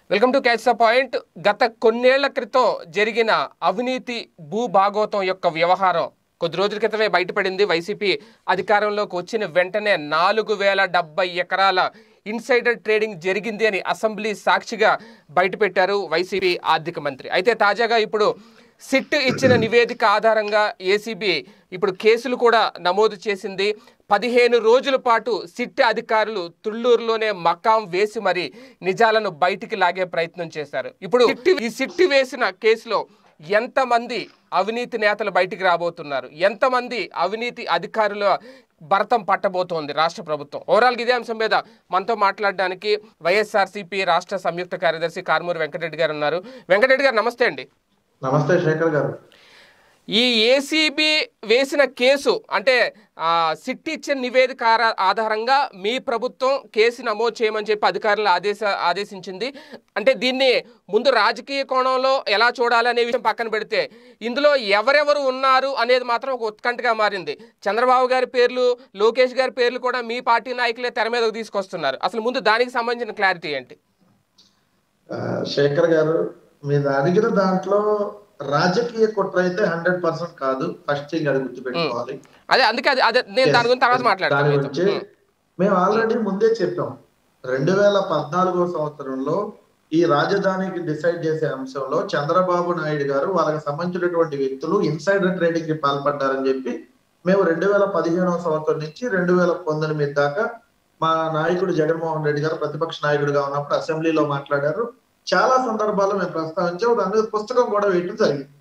Welcome to catch the point గత కొన్నేళ్ల క్రితం జరిగిన అవినీతి భూ భాగోతం యొక్క వ్యవహారం కొద్ది రోజుల క్రితమే బయటపడింది వైసీపీ అధికారంలోకి వచ్చిన వెంటనే నాలుగు వేల డెబ్బై ఎకరాల ఇన్సైడర్ ట్రేడింగ్ జరిగింది అని అసెంబ్లీ సాక్షిగా బయటపెట్టారు వైసీపీ ఆర్థిక మంత్రి అయితే తాజాగా ఇప్పుడు సిట్ ఇచ్చిన నివేదిక ఆధారంగా ఏసీబీ ఇప్పుడు కేసులు కూడా నమోదు చేసింది పదిహేను రోజుల పాటు సిట్ అధికారులు తుళ్ళూరులోనే మకాం వేసి మరి నిజాలను బయటికి లాగే ప్రయత్నం చేశారు ఇప్పుడు సిట్ ఈ సిట్ వేసిన కేసులో ఎంతమంది అవినీతి నేతలు బయటికి రాబోతున్నారు ఎంతమంది అవినీతి అధికారుల భరతం పట్టబోతోంది రాష్ట్ర ప్రభుత్వం ఓవరాల్ ఇదే అంశం మీద మనతో మాట్లాడడానికి వైఎస్ఆర్సీపీ రాష్ట్ర సంయుక్త కార్యదర్శి కారుమూరి వెంకటరెడ్డి గారు ఉన్నారు వెంకటరెడ్డి గారు నమస్తే అండి నమస్తే శేఖర్ గారు ఈ ఏసీబీ వేసిన కేసు అంటే ఆ, సిట్ ఇచ్చిన నివేదిక ఆరా- ఆధారంగా మీ ప్రభుత్వం కేసు నమోదు చేయమని చెప్పి అధికారులు ఆదేశ ఆదేశించింది అంటే దీన్ని ముందు రాజకీయ కోణంలో ఎలా చూడాలనే విషయం పక్కన పెడితే ఇందులో ఎవరెవరు ఉన్నారు అనేది మాత్రం ఒక ఉత్కంఠగా మారింది చంద్రబాబు గారి పేర్లు లోకేష్ గారి పేర్లు కూడా మీ పార్టీ నాయకులే తెర మీదకు తీసుకొస్తున్నారు అసలు ముందు దానికి సంబంధించిన క్లారిటీ ఏంటి ఆ, శేఖర్ గారు మీరు అడిగిన దాంట్లో రాజకీయ కుట్ర అయితే హండ్రెడ్ పర్సెంట్ కాదు ఫస్ట్ థింగ్ అది గుర్తుపెట్టుకోవాలి అదే అందుకే అదే అదే నేను దాని గురించి తర్వాత దాని మాట్లాడతాను గురించి మీతో. మేము ఆల్రెడీ ముందే చెప్పాం రెండు వేల పద్నాలుగో సంవత్సరంలో ఈ రాజధానికి డిసైడ్ చేసే అంశంలో చంద్రబాబు నాయుడు గారు వాళ్ళకి సంబంధించినటువంటి వ్యక్తులు ఇన్సైడర్ ట్రేడింగ్ కి పాల్పడ్డారని చెప్పి మేము రెండు వేల పదిహేనవ సంవత్సరం నుంచి రెండు వేల పంతొమ్మిది దాకా మా నాయకుడు జగన్మోహన్ రెడ్డి గారు ప్రతిపక్ష నాయకుడిగా ఉన్నప్పుడు అసెంబ్లీలో మాట్లాడారు చాలా సందర్భాల్లో మేము ప్రస్తావించాం దాని మీద పుస్తకం కూడా వేయడం జరిగింది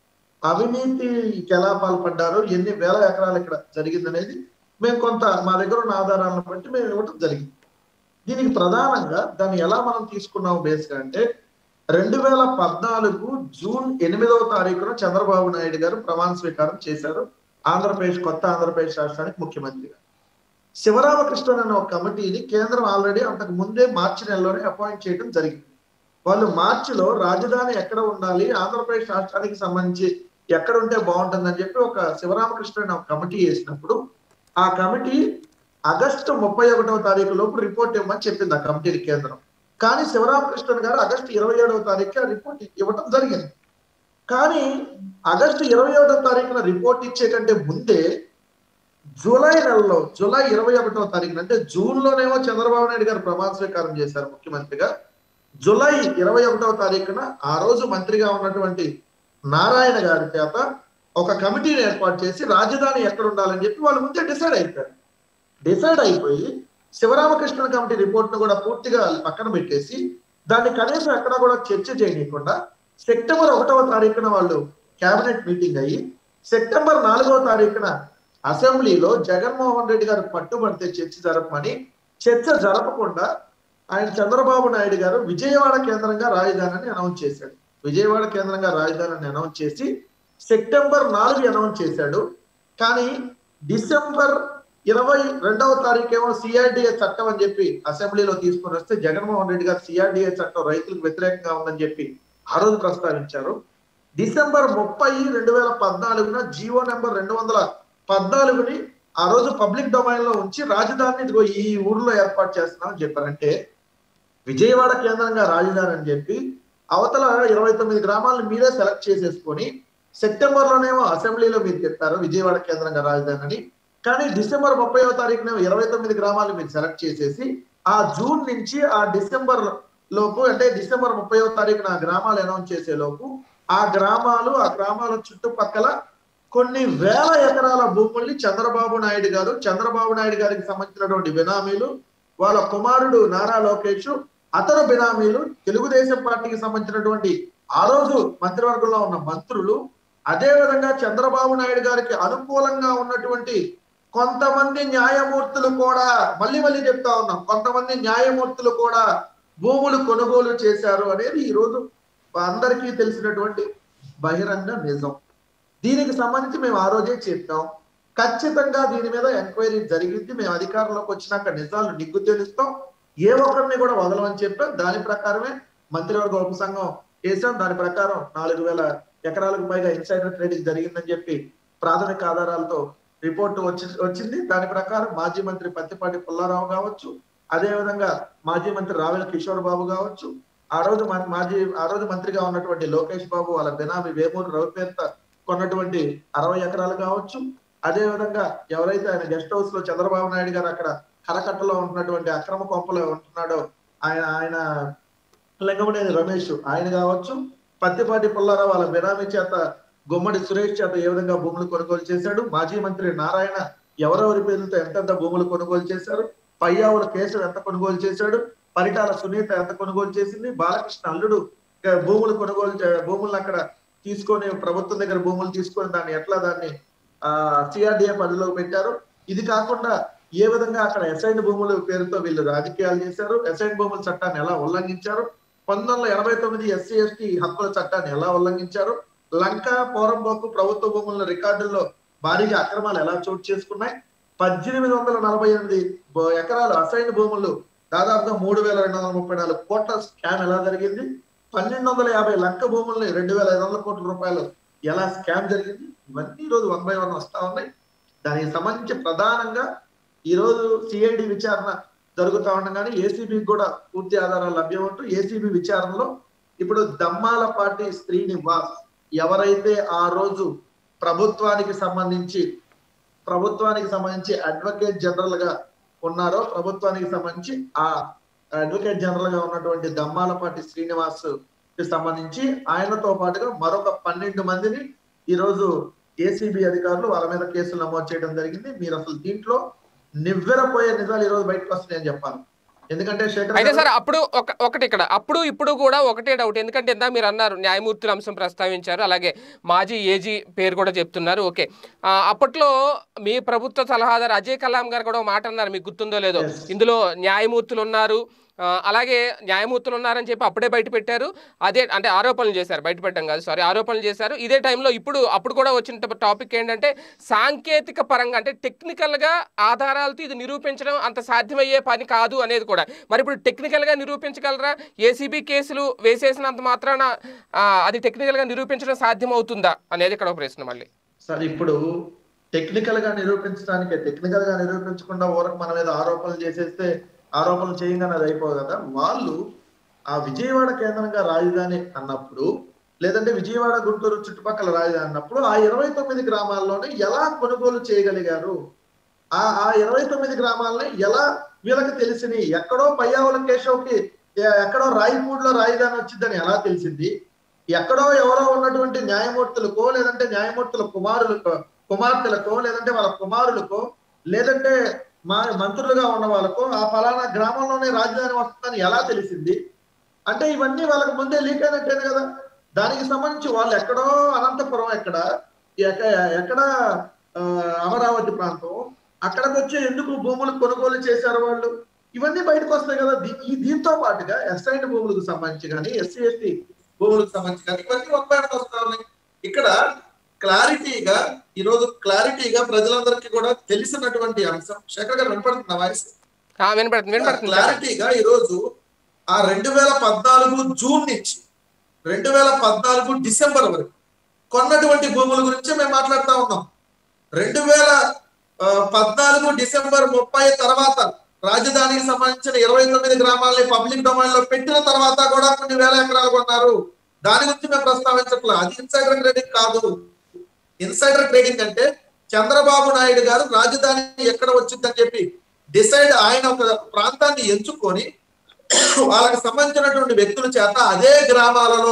అవినీతికి ఎలా పాల్పడ్డారు ఎన్ని వేల ఎకరాలు ఇక్కడ జరిగింది అనేది మేము కొంత మా దగ్గర ఉన్న ఆధారాలను బట్టి మేము ఇవ్వటం జరిగింది దీనికి ప్రధానంగా దాన్ని ఎలా మనం తీసుకున్నాం బేస్గా అంటే రెండు వేల పద్నాలుగు జూన్ ఎనిమిదవ తారీఖున చంద్రబాబు నాయుడు గారు ప్రమాణ స్వీకారం చేశారు ఆంధ్రప్రదేశ్ కొత్త ఆంధ్రప్రదేశ్ రాష్ట్రానికి ముఖ్యమంత్రిగా శివరామకృష్ణన్ అనే ఒక కమిటీని కేంద్రం ఆల్రెడీ అంతకు ముందే మార్చి నెలలోనే అపాయింట్ చేయడం జరిగింది వాళ్ళు మార్చిలో రాజధాని ఎక్కడ ఉండాలి ఆంధ్రప్రదేశ్ రాష్ట్రానికి సంబంధించి ఎక్కడ ఉంటే బాగుంటుందని చెప్పి ఒక శివరామకృష్ణ అనే ఒక కమిటీ వేసినప్పుడు ఆ కమిటీ ఆగస్టు ముప్పై ఒకటవ తారీఖు లోపు రిపోర్ట్ ఇవ్వమని చెప్పింది ఆ కమిటీకి కేంద్రం కానీ శివరామకృష్ణన్ గారు ఆగస్టు ఇరవై ఏడవ తారీఖు ఆ రిపోర్ట్ ఇవ్వటం జరిగింది కానీ ఆగస్టు ఇరవై ఒకటవ తారీఖున రిపోర్ట్ ఇచ్చే కంటే ముందే జూలై నెలలో జూలై ఇరవై ఒకటవ తారీఖున అంటే జూన్ లోనేమో చంద్రబాబు నాయుడు గారు ప్రమాణ స్వీకారం చేశారు ముఖ్యమంత్రిగా జూలై ఇరవై ఒకటవ తారీఖున ఆ రోజు మంత్రిగా ఉన్నటువంటి నారాయణ గారి చేత ఒక కమిటీని ఏర్పాటు చేసి రాజధాని ఎక్కడ ఉండాలని చెప్పి వాళ్ళు ముందే డిసైడ్ అయిపోయారు డిసైడ్ అయిపోయి శివరామకృష్ణ కమిటీ రిపోర్ట్ ను కూడా పూర్తిగా పక్కన పెట్టేసి దాన్ని కనీసం ఎక్కడ కూడా చర్చ చేయకుండా సెప్టెంబర్ ఒకటవ తారీఖున వాళ్ళు కేబినెట్ మీటింగ్ అయ్యి సెప్టెంబర్ నాలుగవ తారీఖున అసెంబ్లీలో జగన్మోహన్ రెడ్డి గారు పట్టుబడితే చర్చ జరపమని చర్చ జరపకుండా ఆయన చంద్రబాబు నాయుడు గారు విజయవాడ కేంద్రంగా రాజధానిని అనౌన్స్ చేశాడు విజయవాడ కేంద్రంగా రాజధానిని అనౌన్స్ చేసి సెప్టెంబర్ నాలుగు అనౌన్స్ చేశాడు కానీ డిసెంబర్ ఇరవై రెండవ తారీఖేమో సిఆర్డిఏ చట్టం అని చెప్పి అసెంబ్లీలో తీసుకొని వస్తే జగన్మోహన్ రెడ్డి గారు సిఆర్డిఏ చట్టం రైతులకు వ్యతిరేకంగా ఉందని చెప్పి ఆ రోజు ప్రస్తావించారు డిసెంబర్ ముప్పై రెండు వేల పద్నాలుగున జియో నెంబర్ రెండు వందల పద్నాలుగుని ఆ రోజు పబ్లిక్ డొమైన్ లో ఉంచి రాజధానిని ఇదిగో ఈ ఊర్లో ఏర్పాటు చేస్తున్నామని చెప్పారంటే విజయవాడ కేంద్రంగా రాజధాని అని చెప్పి అవతల ఇరవై తొమ్మిది గ్రామాలను మీరే సెలెక్ట్ చేసేసుకొని సెప్టెంబర్ లోనేమో అసెంబ్లీలో మీరు చెప్పారు విజయవాడ కేంద్రంగా రాజధాని అని కానీ డిసెంబర్ ముప్పైవ తారీఖున ఇరవై తొమ్మిది గ్రామాలు మీరు సెలెక్ట్ చేసేసి ఆ జూన్ నుంచి ఆ డిసెంబర్ లోపు అంటే డిసెంబర్ ముప్పైవ తారీఖున ఆ గ్రామాలు అనౌన్స్ చేసే లోపు ఆ గ్రామాలు ఆ గ్రామాల చుట్టుపక్కల కొన్ని వేల ఎకరాల భూముల్ని చంద్రబాబు నాయుడు గారు చంద్రబాబు నాయుడు గారికి సంబంధించినటువంటి బినామీలు వాళ్ళ కుమారుడు నారా లోకేష్ అతను బినామీలు తెలుగుదేశం పార్టీకి సంబంధించినటువంటి ఆ రోజు మంత్రివర్గంలో ఉన్న మంత్రులు అదే విధంగా చంద్రబాబు నాయుడు గారికి అనుకూలంగా ఉన్నటువంటి కొంతమంది న్యాయమూర్తులు కూడా మళ్ళీ మళ్ళీ చెప్తా ఉన్నాం కొంతమంది న్యాయమూర్తులు కూడా భూములు కొనుగోలు చేశారు అనేది ఈ రోజు అందరికీ తెలిసినటువంటి బహిరంగ నిజం దీనికి సంబంధించి మేము ఆ రోజే చెప్పాం ఖచ్చితంగా దీని మీద ఎంక్వైరీ జరిగింది మేము అధికారంలోకి వచ్చినాక నిజాలు నిగ్గు తెలుస్తాం ఏ ఒక్కరిని కూడా వదలమని చెప్పాం దాని ప్రకారమే మంత్రివర్గ ఉపసంఘం చేసాం దాని ప్రకారం నాలుగు వేల ఎకరాలకు పైగా ఇన్సైడర్ ట్రేడింగ్ జరిగిందని చెప్పి ప్రాథమిక ఆధారాలతో రిపోర్ట్ వచ్చి వచ్చింది దాని ప్రకారం మాజీ మంత్రి పత్తిపాటి పుల్లారావు కావచ్చు అదే విధంగా మాజీ మంత్రి రావెల కిషోర్ బాబు కావచ్చు ఆ రోజు మన- మాజీ ఆ రోజు మంత్రిగా ఉన్నటువంటి లోకేష్ బాబు వాళ్ళ బినామీ వేమూరు రవిపేంత కొన్నటువంటి అరవై ఎకరాలు కావచ్చు అదే విధంగా ఎవరైతే ఆయన గెస్ట్ హౌస్ లో చంద్రబాబు నాయుడు గారు అక్కడ కరకట్టలో ఉంటున్నటువంటి అక్రమ కొంపలో ఉంటున్నాడో ఆయన ఆయన లింగమనేని రమేష్ ఆయన కావచ్చు పత్తిపాటి పుల్లారావు వాళ్ళ బినామీ చేత గుమ్మడి సురేష్ చేత ఏ విధంగా భూములు కొనుగోలు చేశాడు మాజీ మంత్రి నారాయణ ఎవరెవరి పేర్లతో ఎంతెంత భూములు కొనుగోలు చేశారు పయ్యావుల కేసు ఎంత కొనుగోలు చేశాడు పరిటాల సునీత ఎంత కొనుగోలు చేసింది బాలకృష్ణ అల్లుడు ఇక భూములు కొనుగోలు చే- భూములను అక్కడ తీసుకొని ప్రభుత్వం దగ్గర భూములు తీసుకొని దాన్ని ఎట్లా దాన్ని ఆ సిఆర్డిఏ పనిలో పెట్టారు ఇది కాకుండా ఏ విధంగా అక్కడ ఎస్ఐన్ భూముల పేరుతో వీళ్ళు రాజకీయాలు చేశారు ఎస్ఐన్ భూముల చట్టాన్ని ఎలా ఉల్లంఘించారు పంతొమ్మిది వందల ఎనభై తొమ్మిది ఎస్సీ ఎస్టీ హక్కుల చట్టాన్ని ఎలా ఉల్లంఘించారు లంక పోరంబోకు ప్రభుత్వ భూముల రికార్డుల్లో భారీగా అక్రమాలు ఎలా చోటు చేసుకున్నాయి పద్దెనిమిది వందల నలభై ఎనిమిది బో- ఎకరాలు అసైన్ భూములు దాదాపుగా మూడు వేల రెండు వందల ముప్పై నాలుగు కోట్ల స్కామ్ ఎలా జరిగింది పన్నెండు వందల యాభై లంక భూముల్ని రెండు వేల ఐదు వందల కోట్ల రూపాయలు ఎలా స్కామ్ జరిగింది ఇవన్నీ ఈ రోజు వన్ బై వన్ వస్తా ఉన్నాయి దానికి సంబంధించి ప్రధానంగా ఈ రోజు సిఐడి విచారణ జరుగుతా ఉండగానే ఏసీబీకి కూడా పూర్తి ఆధారాలు లభ్యం ఉంటూ ఏసీబీ విచారణలో ఇప్పుడు దమ్మాలపాటి శ్రీనివాస్ ఎవరైతే ఆ రోజు ప్రభుత్వానికి సంబంధించి ప్రభుత్వానికి సంబంధించి అడ్వకేట్ జనరల్ గా ఉన్నారో ప్రభుత్వానికి సంబంధించి ఆ అడ్వకేట్ జనరల్ గా ఉన్నటువంటి దమ్మాలపాటి శ్రీనివాస్ కి సంబంధించి ఆయనతో పాటుగా మరొక పన్నెండు మందిని ఈ రోజు ఏసీబీ అధికారులు వాళ్ళ మీద కేసులు నమోదు చేయడం జరిగింది మీరు అసలు దీంట్లో నివ్వెరపోయే నిజాలు ఈ రోజు బయటకు వస్తున్నాయని చెప్పాలి ఎందుకంటే శేఖర్ అయితే గారు- సార్ అప్పుడు ఒక ఒకటి ఇక్కడ అప్పుడు ఇప్పుడు కూడా ఒకటే డౌట్ ఎందుకంటే ఇందా మీరు అన్నారు న్యాయమూర్తుల అంశం ప్రస్తావించారు అలాగే మాజీ ఏజీ పేరు కూడా చెప్తున్నారు ఓకే ఆ, అప్పట్లో మీ ప్రభుత్వ సలహాదారు అజయ్ కలాం గారు కూడా ఒక మాట అన్నారు మీకు గుర్తుందో లేదో Yes. ఇందులో న్యాయమూర్తులు ఉన్నారు ఆ, అలాగే న్యాయమూర్తులు ఉన్నారని చెప్పి అప్పుడే బయట పెట్టారు అదే అంటే ఆరోపణలు చేశారు బయట పెట్టడం కాదు సారీ ఆరోపణలు చేశారు ఇదే టైంలో ఇప్పుడు అప్పుడు కూడా వచ్చిన టాపిక్ ఏంటంటే సాంకేతిక పరంగా అంటే టెక్నికల్గా ఆధారాలతో ఇది నిరూపించడం అంత సాధ్యమయ్యే పని కాదు అనేది కూడా మరి ఇప్పుడు టెక్నికల్గా నిరూపించగలరా ఏసీబీ కేసులు వేసేసినంత మాత్రాన ఆ, అది టెక్నికల్గా నిరూపించడం సాధ్యమవుతుందా అనేది ఇక్కడ ఒక ప్రశ్న మళ్ళీ సార్ ఇప్పుడు టెక్నికల్ గా నిరూపించడానికి టెక్నికల్ గా నిరూపించకుండా ఊరకు మన మీద ఆరోపణలు చేసేస్తే ఆరోపణలు చేయగానే అది అయిపోదు కదా వాళ్ళు ఆ విజయవాడ కేంద్రంగా రాజధాని అన్నప్పుడు లేదంటే విజయవాడ గుంటూరు చుట్టుపక్కల రాజధాని అన్నప్పుడు ఆ ఇరవై తొమ్మిది గ్రామాల్లోనే ఎలా కొనుగోలు చేయగలిగారు ఆ ఆ ఇరవై తొమ్మిది గ్రామాలని ఎలా వీళ్ళకి తెలిసినాయి ఎక్కడో పయ్యావుల కేశవ్కి ఎ- ఎక్కడో రాయపూడిలో రాజధాని వచ్చిందని ఎలా తెలిసింది ఎక్కడో ఎవరో ఉన్నటువంటి న్యాయమూర్తులకో లేదంటే న్యాయమూర్తుల కుమారులకో కుమార్తెలకో లేదంటే వాళ్ళ కుమారులకో లేదంటే మా మంత్రులుగా ఉన్న వాళ్ళకో ఆ ఫలానా గ్రామంలోనే రాజధాని వస్తుందని ఎలా తెలిసింది అంటే ఇవన్నీ వాళ్ళకి ముందే లీక్ అయినట్టేనే కదా దానికి సంబంధించి వాళ్ళు ఎక్కడో అనంతపురం ఎక్కడ ఎక్క- ఎక్కడ ఆ, అమరావతి ప్రాంతం అక్కడికి వచ్చి ఎందుకు భూములు కొనుగోలు చేశారు వాళ్ళు ఇవన్నీ బయటకు వస్తాయి కదా దీ- ఈ దీంతో పాటుగా ఎస్ఐన్ భూములకు సంబంధించి కానీ ఎస్సీ ఎస్టీ భూములకు సంబంధించి కానీ ఇవన్నీ ఒక బయటకు వస్తా ఉన్నాయి ఇక్కడ క్లారిటీగా ఈ రోజు క్లారిటీగా ప్రజలందరికీ కూడా తెలిసినటువంటి అంశం శేఖర్ గారు వినపడుతున్న వాయిస్ ఆ, వినపడుతుంది వినపడుతుంది సార్. క్లారిటీగా ఈ రోజు ఆ రెండు వేల పద్నాలుగు జూన్ నుంచి రెండు వేల పద్నాలుగు డిసెంబర్ వరకు కొన్నటువంటి భూముల గురించి మేము మాట్లాడుతా ఉన్నాం రెండు వేల ఆ, పద్నాలుగు డిసెంబర్ ముప్పై తర్వాత రాజధానికి సంబంధించిన ఇరవై తొమ్మిది గ్రామాలని పబ్లిక్ డొమైన్ లో పెట్టిన తర్వాత కూడా కొన్ని వేల ఎకరాలు కొన్నారు దాని గురించి మేము ప్రస్తావించట్లా అది ఇన్సైడర్ ట్రేడింగ్ కాదు ఇన్సైడర్ ట్రేడింగ్ అంటే చంద్రబాబు నాయుడు గారు రాజధాని ఎక్కడ వచ్చిందని చెప్పి డిసైడ్ ఆయన ఒక ప్రాంతాన్ని ఎంచుకొని వాళ్ళకి సంబంధించినటువంటి వ్యక్తుల చేత అదే గ్రామాలలో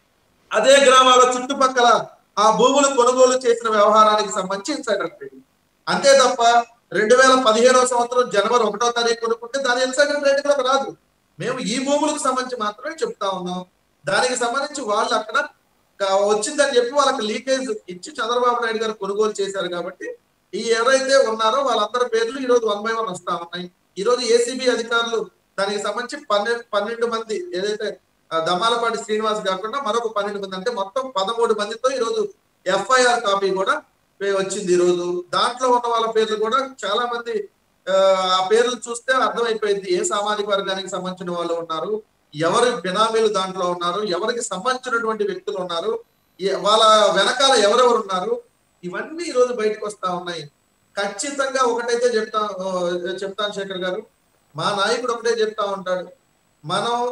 అదే గ్రామాల చుట్టుపక్కల ఆ భూములు కొనుగోలు చేసిన వ్యవహారానికి సంబంధించి ఇన్సైడర్ ట్రేడింగ్ అంతే తప్ప రెండు వేల పదిహేనవ సంవత్సరం జనవరి ఒకటో తారీఖు కొనుక్కుంటే దాని ఇన్సైడర్ ట్రేడింగ్ లోకి రాదు మేము ఈ భూములకు సంబంధించి మాత్రమే చెప్తా ఉన్నాం దానికి సంబంధించి వాళ్ళు అక్కడ కా- వచ్చిందని చెప్పి వాళ్ళకి లీకేజ్ ఇచ్చి చంద్రబాబు నాయుడు గారు కొనుగోలు చేశారు కాబట్టి ఈ ఎవరైతే ఉన్నారో వాళ్ళందరి పేర్లు ఈ రోజు వన్ బై వన్ వస్తా ఉన్నాయి ఈ రోజు ఏసీబీ అధికారులు దానికి సంబంధించి పన్నెండు పన్నెండు మంది ఏదైతే ఆ, దమ్మాలపాటి శ్రీనివాస్ కాకుండా మరొక పన్నెండు మంది అంటే మొత్తం పదమూడు మందితో ఈ రోజు ఎఫ్ఐఆర్ కాపీ కూడా వే- వచ్చింది ఈ రోజు దాంట్లో ఉన్న వాళ్ళ పేర్లు కూడా చాలా మంది ఆ, ఆ పేర్లు చూస్తే అర్థమైపోయింది ఏ సామాజిక వర్గానికి సంబంధించిన వాళ్ళు ఉన్నారు ఎవరి బినామీలు దాంట్లో ఉన్నారు ఎవరికి సంబంధించినటువంటి వ్యక్తులు ఉన్నారు ఏ- వాళ్ళ వెనకాల ఎవరెవరు ఉన్నారు ఇవన్నీ ఈ రోజు బయటకు వస్తా ఉన్నాయి ఖచ్చితంగా ఒకటైతే చెప్తా ఆ, చెప్తాను శేఖర్ గారు మా నాయకుడు ఒకటే చెప్తా ఉంటాడు మనం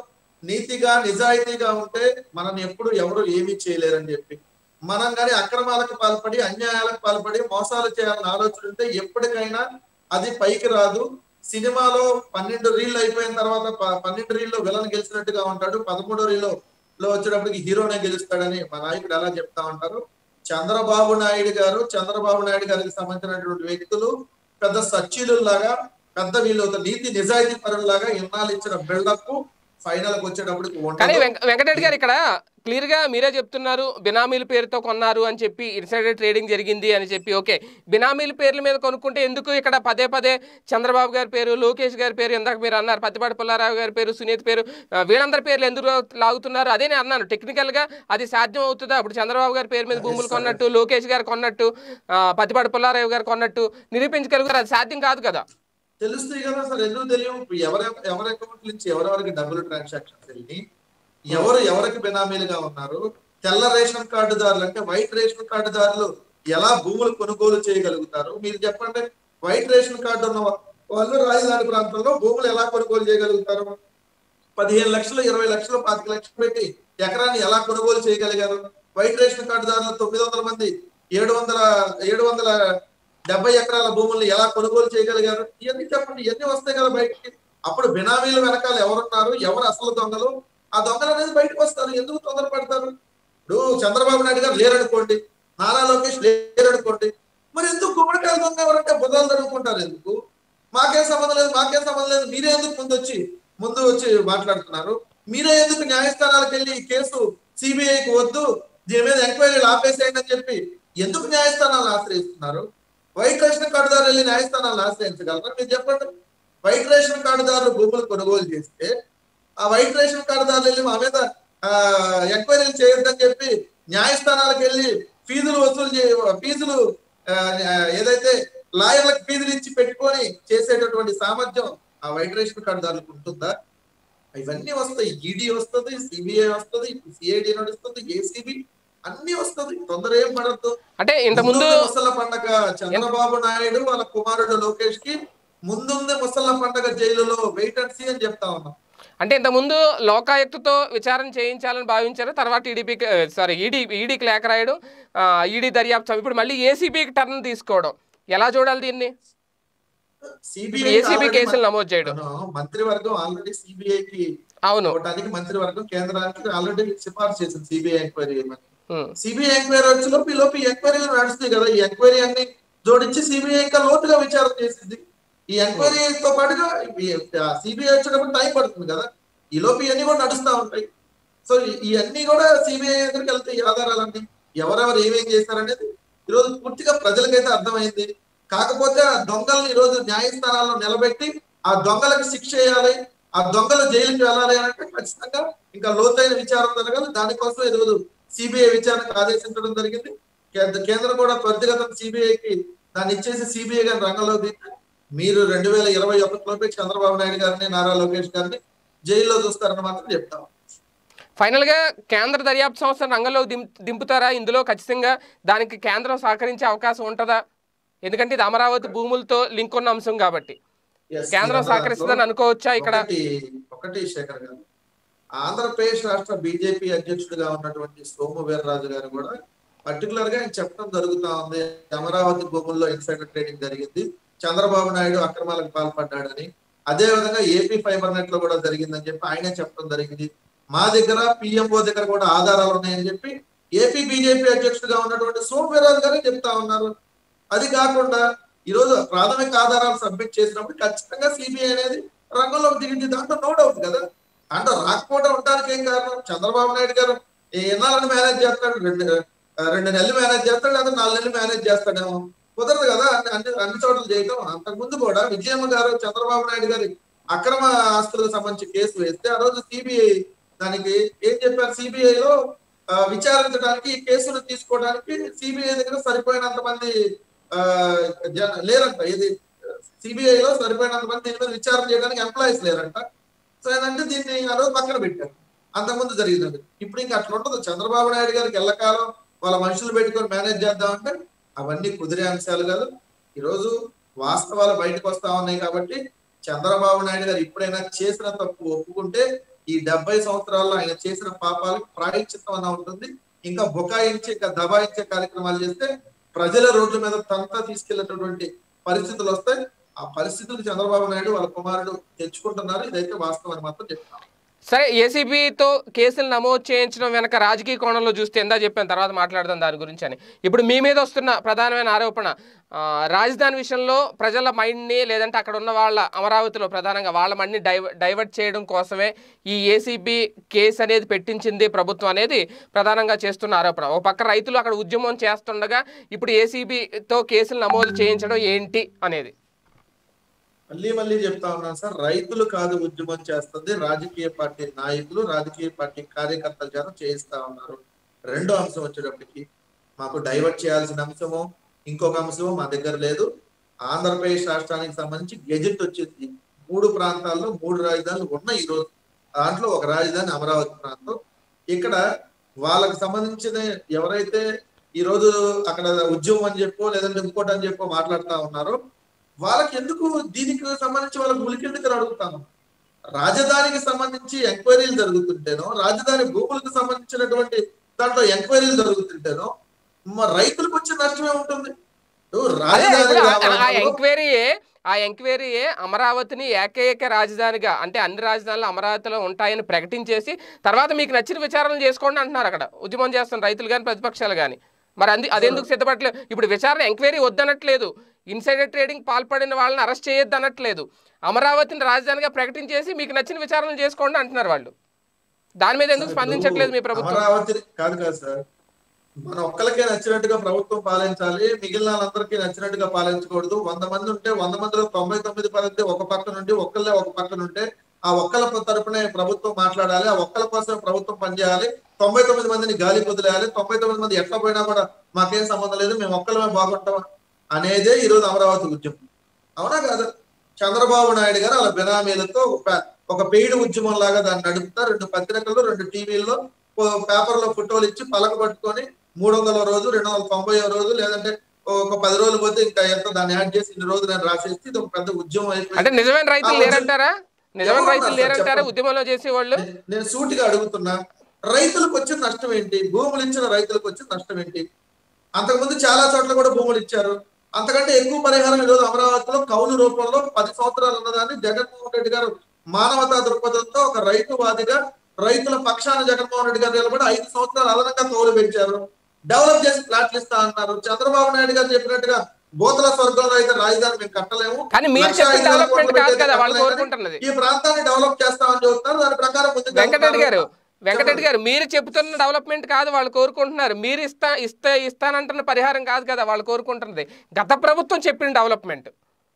నీతిగా నిజాయితీగా ఉంటే మనల్ని ఎప్పుడు ఎవరు ఏమీ చేయలేరని చెప్పి మనం కానీ అక్రమాలకు పాల్పడి అన్యాయాలకు పాల్పడి మోసాలు చేయాలని ఆలోచన ఉంటే ఎప్పటికైనా అది పైకి రాదు సినిమాలో పన్నెండు రీళ్ళు అయిపోయిన తర్వాత ప- పన్నెండు రీల్లో విలన్ గెలిచినట్టుగా ఉంటాడు పదమూడో రీల్లో లో వచ్చేటప్పటికి హీరోనే గెలుస్తాడని మా నాయకుడు ఎలా చెప్తా ఉంటారు చంద్రబాబు నాయుడు గారు చంద్రబాబు నాయుడు గారికి సంబంధించినటువంటి వ్యక్తులు పెద్ద సచ్చీలు లాగా పెద్ద వీళ్ళు ఒక నీతి నిజాయితీ పరులాగా ఇన్నాళ్ళు ఇచ్చిన బిల్డప్ ఫైనల్ కి వచ్చేటప్పటికి కానీ ఉండదు. వెంక- వెంకటరెడ్డి గారు ఇక్కడ క్లియర్ గా మీరే చెప్తున్నారు బినామీల పేరుతో కొన్నారు అని చెప్పి ఇన్సైడర్ ట్రేడింగ్ జరిగింది అని చెప్పి ఓకే బినామీల పేర్ల మీద కొనుక్కుంటే ఎందుకు ఇక్కడ పదే పదే చంద్రబాబు గారి పేరు లోకేష్ గారి పేరు ఇందాక మీరు అన్నారు పత్తిపాటి పుల్లారావు గారి పేరు సునీత్ పేరు ఆ, వీళ్ళందరి పేర్లు ఎందుకు లాగుతున్నారు అదే నేను అన్నాను టెక్నికల్ గా అది సాధ్యం అవుతుందా ఇప్పుడు చంద్రబాబు గారి పేరు మీద భూములు కొన్నట్టు లోకేష్ గారు కొన్నట్టు ఆ, పత్తిపాటి పుల్లారావు గారు కొన్నట్టు నిరూపించగలుగుతారు అది సాధ్యం కాదు కదా తెలుస్తాయి కదా అసలు ఎందుకు తెలియవు ఇప్పుడు ఎవరి ఎవరి అకౌంట్ నుంచి ఎవరెవరికి డబ్బులు ట్రాన్సాక్షన్స్ వెళ్ళి ఎవరు ఎవరికి బినామీలుగా ఉన్నారు తెల్ల రేషన్ కార్డుదారులు అంటే వైట్ రేషన్ కార్డుదారులు ఎలా భూములు కొనుగోలు చేయగలుగుతారు మీరు చెప్పండి వైట్ రేషన్ కార్డు ఉన్న వాళ్ళు రాజధాని ప్రాంతంలో భూములు ఎలా కొనుగోలు చేయగలుగుతారు పదిహేను లక్షలు ఇరవై లక్షలు పాతిక లక్షలు పెట్టి ఎకరాన్ని ఎలా కొనుగోలు చేయగలిగారు వైట్ రేషన్ కార్డుదారులు తొమ్మిది వందల మంది ఏడు వందల ఏడు వందల డెబ్బై ఎకరాల భూముల్ని ఎలా కొనుగోలు చేయగలిగారు ఇవన్నీ చెప్పండి ఇవన్నీ వస్తాయి కదా బయటికి అప్పుడు బినామీల వెనకాల ఎవరున్నారు ఎవరు అసలు దొంగలు ఆ దొంగలు అనేది బయటకు వస్తారు ఎందుకు తొందరపడతారు ఇప్పుడు చంద్రబాబు నాయుడు గారు లేరనుకోండి నారా లోకేష్ లేరనుకోండి మరి ఎందుకు గుమ్మడికాయల దొంగ ఎవరంటే బుధాలు తడుముకుంటారు ఎందుకు మాకేం సంబంధం లేదు మాకేం సంబంధం లేదు మీరే ఎందుకు ముందు వచ్చి ముందు వచ్చి మాట్లాడుతున్నారు మీరే ఎందుకు న్యాయస్థానాలకు వెళ్ళి ఈ కేసు సిబిఐకి వద్దు దీని మీద ఎంక్వైరీలు ఆపేసేయండి అని చెప్పి ఎందుకు న్యాయస్థానాలను ఆశ్రయిస్తున్నారు వైట్ రేషన్ కార్డుదారులు వెళ్ళి న్యాయస్థానాలను ఆశ్రయించగలరా మీరు చెప్పండి వైట్ రేషన్ కార్డుదారులు భూములు కొనుగోలు చేస్తే ఆ వైట్ రేషన్ కార్డుదారులు వెళ్ళి మా మీద ఎంక్వైరీలు చేయొద్దని చెప్పి న్యాయస్థానాలకు వెళ్ళి ఫీజులు వసూలు చే ఫీజులు ఆ, ఏదైతే లాయర్లకు ఫీజులు ఇచ్చి పెట్టుకొని చేసేటటువంటి సామర్థ్యం ఆ వైట్ రేషన్ కార్డుదారులకు ఉంటుందా ఇవన్నీ వస్తాయి ఈడీ వస్తుంది సిబిఐ వస్తుంది సిఐడి నడుస్తుంది ఏసీబీ అన్ని వస్తుంది తొందర ఏం పడద్దు అంటే ఇంతకుముందు ముందుంది ముసళ్ళ పండగ చంద్రబాబు నాయుడు వాళ్ళ కుమారుడు లోకేష్ కి ముందుంది ముసళ్ళ పండగ జైలులో వెయిట్ అండ్ సీ అని చెప్తా ఉన్నాం అంటే ఇంతకుముందు లోకాయుక్తతో విచారణ చేయించాలని భావించారు తర్వాత టీడీపీకి సారీ ఈడీ ఈడీకి లేఖ రాయడం ఈడీ దర్యాప్తు ఇప్పుడు మళ్ళీ ఏసీబీకి టర్న్ తీసుకోవడం ఎలా చూడాలి దీన్ని సిబిఐ ఏసీబీ కేసులు నమోదు చేయడం మంత్రివర్గం ఆల్రెడీ సిబిఐకి అవును ఇవ్వడానికి మంత్రివర్గం కేంద్రానికి ఆల్రెడీ సిఫార్సు చేసింది సిబిఐ ఎంక్వైరీ చేయమని ఉమ్. సిబిఐ ఎంక్వైరీ వచ్చి లోపు ఈ లోపు ఈ ఎంక్వైరీలు నడుస్తాయి కదా ఈ ఎంక్వైరీ అన్ని జోడించి సిబిఐ ఇంకా లోతుగా విచారణ చేసింది ఈ ఎంక్వైరీతో పాటుగా సిబిఐ వచ్చేటప్పుడు టైం పడుతుంది కదా ఈ లోపు ఇవన్నీ కూడా నడుస్తా ఉంటాయి సో ఇవన్నీ కూడా సిబిఐ దగ్గరికి వెళ్తాయి ఈ ఆధారాలన్నీ ఎవరెవరు ఏమేం చేశారనేది ఈరోజు పూర్తిగా ప్రజలకైతే అర్థమైంది కాకపోతే ఆ దొంగల్ని ఈరోజు న్యాయస్థానాల్లో నిలబెట్టి ఆ దొంగలకు శిక్ష చేయాలి ఆ దొంగలు జైలుకి వెళ్ళాలి అని అంటే ఖచ్చితంగా ఇంకా లోతైన విచారణ జరగాలి దానికోసం ఈరోజు సిబిఐ విచారణకు ఆదేశించడం జరిగింది కేంద్ర కేంద్రం కూడా త్వరితగతం సిబిఐకి దాన్ని ఇచ్చేసి సిబిఐ గారిని రంగంలో దించి మీరు రెండు వేల ఇరవై ఒకటిలోపే చంద్రబాబు నాయుడు గారిని నారా లోకేష్ గారిని జైల్లో చూస్తారని మాత్రం చెప్తాం ఫైనల్ గా కేంద్ర దర్యాప్తు సంస్థ రంగంలో దిం- దింపుతారా ఇందులో ఖచ్చితంగా దానికి కేంద్రం సహకరించే అవకాశం ఉంటుందా ఎందుకంటే ఇది అమరావతి భూములతో లింక్ ఉన్న అంశం కాబట్టి Yes, కేంద్రం ఈ సహకరిస్తుందని అనుకోవచ్చా ఇక్కడ ఒకటి ఒకటి శేఖర్ గారు ఆంధ్రప్రదేశ్ రాష్ట్ర బీజేపీ అధ్యక్షుడిగా ఉన్నటువంటి సోము వీర్రాజు గారు కూడా పర్టికులర్ గా ఆయన చెప్పడం జరుగుతా ఉంది అమరావతి భూముల్లో ఇన్సైడర్ ట్రేడింగ్ జరిగింది చంద్రబాబు నాయుడు అక్రమాలకు పాల్పడ్డాడని అదే విధంగా ఏపీ ఫైబర్ నెట్ లో కూడా జరిగిందని చెప్పి ఆయనే చెప్పడం జరిగింది మా దగ్గర పిఎంఓ దగ్గర కూడా ఆధారాలు ఉన్నాయని చెప్పి ఏపీ బీజేపీ అధ్యక్షుడిగా ఉన్నటువంటి సోము వీర్రాజు గారే చెప్తా ఉన్నారు అది కాకుండా ఈ రోజు ప్రాథమిక ఆధారాలు సబ్మిట్ చేసినప్పుడు ఖచ్చితంగా సిబిఐ అనేది రంగంలోకి దిగింది దాంట్లో నో డౌట్ కదా అంటే రాకపోవడం ఉండడానికి ఏం కారణం చంద్రబాబు నాయుడు గారు ఎన్నాళ్ళని మేనేజ్ చేస్తాడు రెండు ఆ, రెండు నెలలు మేనేజ్ చేస్తాడు లేదా నాలుగు నెలలు మేనేజ్ చేస్తాడేమో కుదరదు కదా అన్ని అన్ని అన్ని చోట్ల చేయటం అంతకు ముందు కూడా విజయమ్మ గారు చంద్రబాబు నాయుడు గారి అక్రమ ఆస్తులకు సంబంధించి కేసు వేస్తే ఆ రోజు సిబిఐ దానికి ఏం చెప్పారు సిబిఐలో విచారించడానికి ఈ కేసులు తీసుకోవడానికి సిబిఐ దగ్గర సరిపోయినంత మంది ఆ, జన- లేరంట ఇది సిబిఐ లో సరిపోయినంత మంది దీని మీద విచారణ చేయడానికి ఎంప్లాయీస్ లేరంట సో ఏంటంటే దీన్ని ఆ రోజు పక్కన పెట్టారు అంతకుముందు జరిగింది ఇప్పుడు ఇంకా అట్లా ఉండదు చంద్రబాబు నాయుడు గారికి ఎల్లకాలం వాళ్ళ మనుషులు పెట్టుకొని మేనేజ్ చేద్దామంటే అవన్నీ కుదిరే అంశాలు కాదు ఈరోజు వాస్తవాలు బయటకు వస్తా ఉన్నాయి కాబట్టి చంద్రబాబు నాయుడు గారు ఇప్పుడైనా చేసిన తప్పు ఒప్పుకుంటే ఈ డెబ్బై సంవత్సరాల్లో ఆయన చేసిన పాపాలకు ప్రాయశ్చిత్తం అన్న ఉంటుంది ఇంకా బుకాయించి ఇంకా దబాయించే కార్యక్రమాలు చేస్తే ప్రజల రోడ్ల మీద తంతా తీసుకెళ్లేటటువంటి పరిస్థితులు వస్తాయి ఆ పరిస్థితులు చంద్రబాబు నాయుడు వాళ్ళ కుమారుడు తెచ్చుకుంటున్నారు ఇదైతే వాస్తవం అని మాత్రం చెప్తాను సరే ఏసీబీతో కేసులు నమోదు చేయించడం వెనక రాజకీయ కోణంలో చూస్తే ఎందా చెప్పాను తర్వాత మాట్లాడదాం దాని గురించి అని ఇప్పుడు మీ మీద వస్తున్న ప్రధానమైన ఆరోపణ ఆ, రాజధాని విషయంలో ప్రజల మైండ్ని లేదంటే అక్కడ ఉన్న వాళ్ళ అమరావతిలో ప్రధానంగా వాళ్ళ మైండ్ని డైవ డైవర్ట్ చేయడం కోసమే ఈ ఏసీబీ కేసు అనేది పెట్టించింది ప్రభుత్వం అనేది ప్రధానంగా చేస్తున్న ఆరోపణ ఒక పక్క రైతులు అక్కడ ఉద్యమం చేస్తుండగా ఇప్పుడు ఏసీబీతో కేసులు నమోదు చేయించడం ఏంటి అనేది మళ్ళీ మళ్ళీ చెప్తా ఉన్నాను సార్ రైతులు కాదు ఉద్యమం చేస్తుంది రాజకీయ పార్టీ నాయకులు రాజకీయ పార్టీ కార్యకర్తల చేత చేయిస్తా ఉన్నారు రెండో అంశం వచ్చేటప్పటికి మాకు డైవర్ట్ చేయాల్సిన అంశము ఇంకొక అంశము మా దగ్గర లేదు ఆంధ్రప్రదేశ్ రాష్ట్రానికి సంబంధించి గెజెట్ వచ్చింది మూడు ప్రాంతాల్లో మూడు రాజధానులు ఉన్నాయి ఈ రోజు దాంట్లో ఒక రాజధాని అమరావతి ప్రాంతం ఇక్కడ వాళ్ళకి సంబంధించిన ఎవరైతే ఈ రోజు అక్కడ ఉద్యమం అని చెప్పో లేదంటే ఇంకోటి అని చెప్పో మాట్లాడుతా ఉన్నారో వాళ్ళకి ఎందుకు దీనికి సంబంధించి వాళ్ళకి ఉలికెందుకు అడుగుతాను రాజధానికి సంబంధించి ఎంక్వైరీలు జరుగుతుంటేనో రాజధాని భూములకు సంబంధించినటువంటి దాంట్లో ఎంక్వైరీలు జరుగుతుంటేనో మా రైతులకు వచ్చే నష్టమే ఉంటుంది ఇప్పుడు అదే ఇప్పుడు ఆ- ఆ రాజధాని ఎంక్వైరీయే ఆ ఎంక్వైరీయే అమరావతిని ఏకైక రాజధానిగా అంటే అన్ని రాజధానులు అమరావతిలో ఉంటాయని ప్రకటించేసి తర్వాత మీకు నచ్చిన విచారణ చేసుకోండి అంటున్నారు అక్కడ ఉద్యమం చేస్తున్న రైతులు కానీ ప్రతిపక్షాలు కానీ మరి అంది అదెందుకు సిద్ధపడలేదు ఇప్పుడు విచారణ ఎంక్వైరీ వద్దనట్లేదు ఇన్సైడర్ ట్రేడింగ్ పాల్పడిన వాళ్ళని అరెస్ట్ చేయొద్దు అనట్లేదు అమరావతిని రాజధానిగా ప్రకటించేసి మీకు నచ్చిన విచారణ చేసుకోండి అంటున్నారు వాళ్ళు దాని మీద ఎందుకు స్పందించట్లేదు మీ ప్రభుత్వం అమరావతి కాదు కాదు సార్ మన ఒక్కరికే నచ్చినట్టుగా ప్రభుత్వం పాలించాలి మిగిలిన వాళ్ళందరికీ నచ్చినట్టుగా పాలించకూడదు వంద మంది ఉంటే వంద మందిలో తొంభై తొమ్మిది మంది ఒక పక్క నుండి ఒక్కళ్ళే ఒక పక్క నుంటే ఆ ఒక్కల తరపునే ప్రభుత్వం మాట్లాడాలి ఆ ఒక్కల కోసం ప్రభుత్వం పనిచేయాలి తొంభై తొమ్మిది మందిని గాలి వదిలేయాలి తొంభై తొమ్మిది మంది ఎట్లా పోయినా కూడా మాకేం సంబంధం లేదు మేము ఒక్కలమే బాగుంటాం అనేదే ఈ రోజు అమరావతి ఉద్యమం అవునా కాదు చంద్రబాబు నాయుడు గారు వాళ్ళ బినామీలతో ఒక పే- ఒక పెయిడ్ ఉద్యమం లాగా దాన్ని నడుపుతా రెండు పత్రికల్లో రెండు టీవీల్లో పేపర్ లో ఫోటోలు ఇచ్చి పలక పట్టుకొని మూడు వందల రోజు రెండు వందల తొంభై రోజు లేదంటే ఒక పది రోజులు పోతే ఇంకా ఎంత దాన్ని యాడ్ చేసి ఇన్ని రోజులు నేను రాసేసి ఇది ఒక పెద్ద ఉద్యమం అంటే అయిపోయింది నిజమైన రైతులు ఆ ఉద్యమం- లేరంటారా నిజమైన ఎవరు రైతులు ఉన్నారు సార్? లేరంటారా చెప్పండి. ఉద్యమంలో చేసేవాళ్ళు నే- నేను సూటిగా అడుగుతున్నా రైతులకు వచ్చిన నష్టం ఏంటి భూములు ఇచ్చిన రైతులకు వచ్చిన నష్టం ఏంటి అంతకుముందు చాలా చోట్ల కూడా భూములు ఇచ్చారు అంతకంటే ఎక్కువ పరిహారం ఈరోజు అమరావతిలో కౌలు రూపంలో పది సంవత్సరాలు ఉన్నదాన్ని జగన్మోహన్ రెడ్డి గారు మానవతా దృక్పథంతో ఒక రైతువాదిగా రైతుల పక్షాన జగన్మోహన్ రెడ్డి గారు నిలబడి ఐదు సంవత్సరాలు అదనంగా కౌలు పెంచారు డెవలప్ చేసి ప్లాట్లు ఇస్తా అన్నారు చంద్రబాబు నాయుడు గారు చెప్పినట్టుగా బోతల స్వర్గంలో అయితే రాజధాని మేము కట్టలేము కానీ మీరు లక్ష చెప్పిన ఐదు వేల డెవలప్మెంట్ కోట్లు కాదు పెడితే కదా వాళ్ళు కట్టలేం కానీ కోరుకుంటున్నది ఈ ప్రాంతాన్ని డెవలప్ చేస్తామని చెబుతున్నారు దాని ప్రకారం ముందుకు వెంకటరెడ్డి గారు వెళ్తున్నారు. వెంకటరెడ్డి గారు మీరు చెప్తున్న డెవలప్మెంట్ కాదు వాళ్ళు కోరుకుంటున్నారు మీరు ఇస్తా ఇస్తే ఇస్తానంటున్న పరిహారం కాదు కదా వాళ్ళు కోరుకుంటున్నది గత ప్రభుత్వం చెప్పిన డెవలప్మెంట్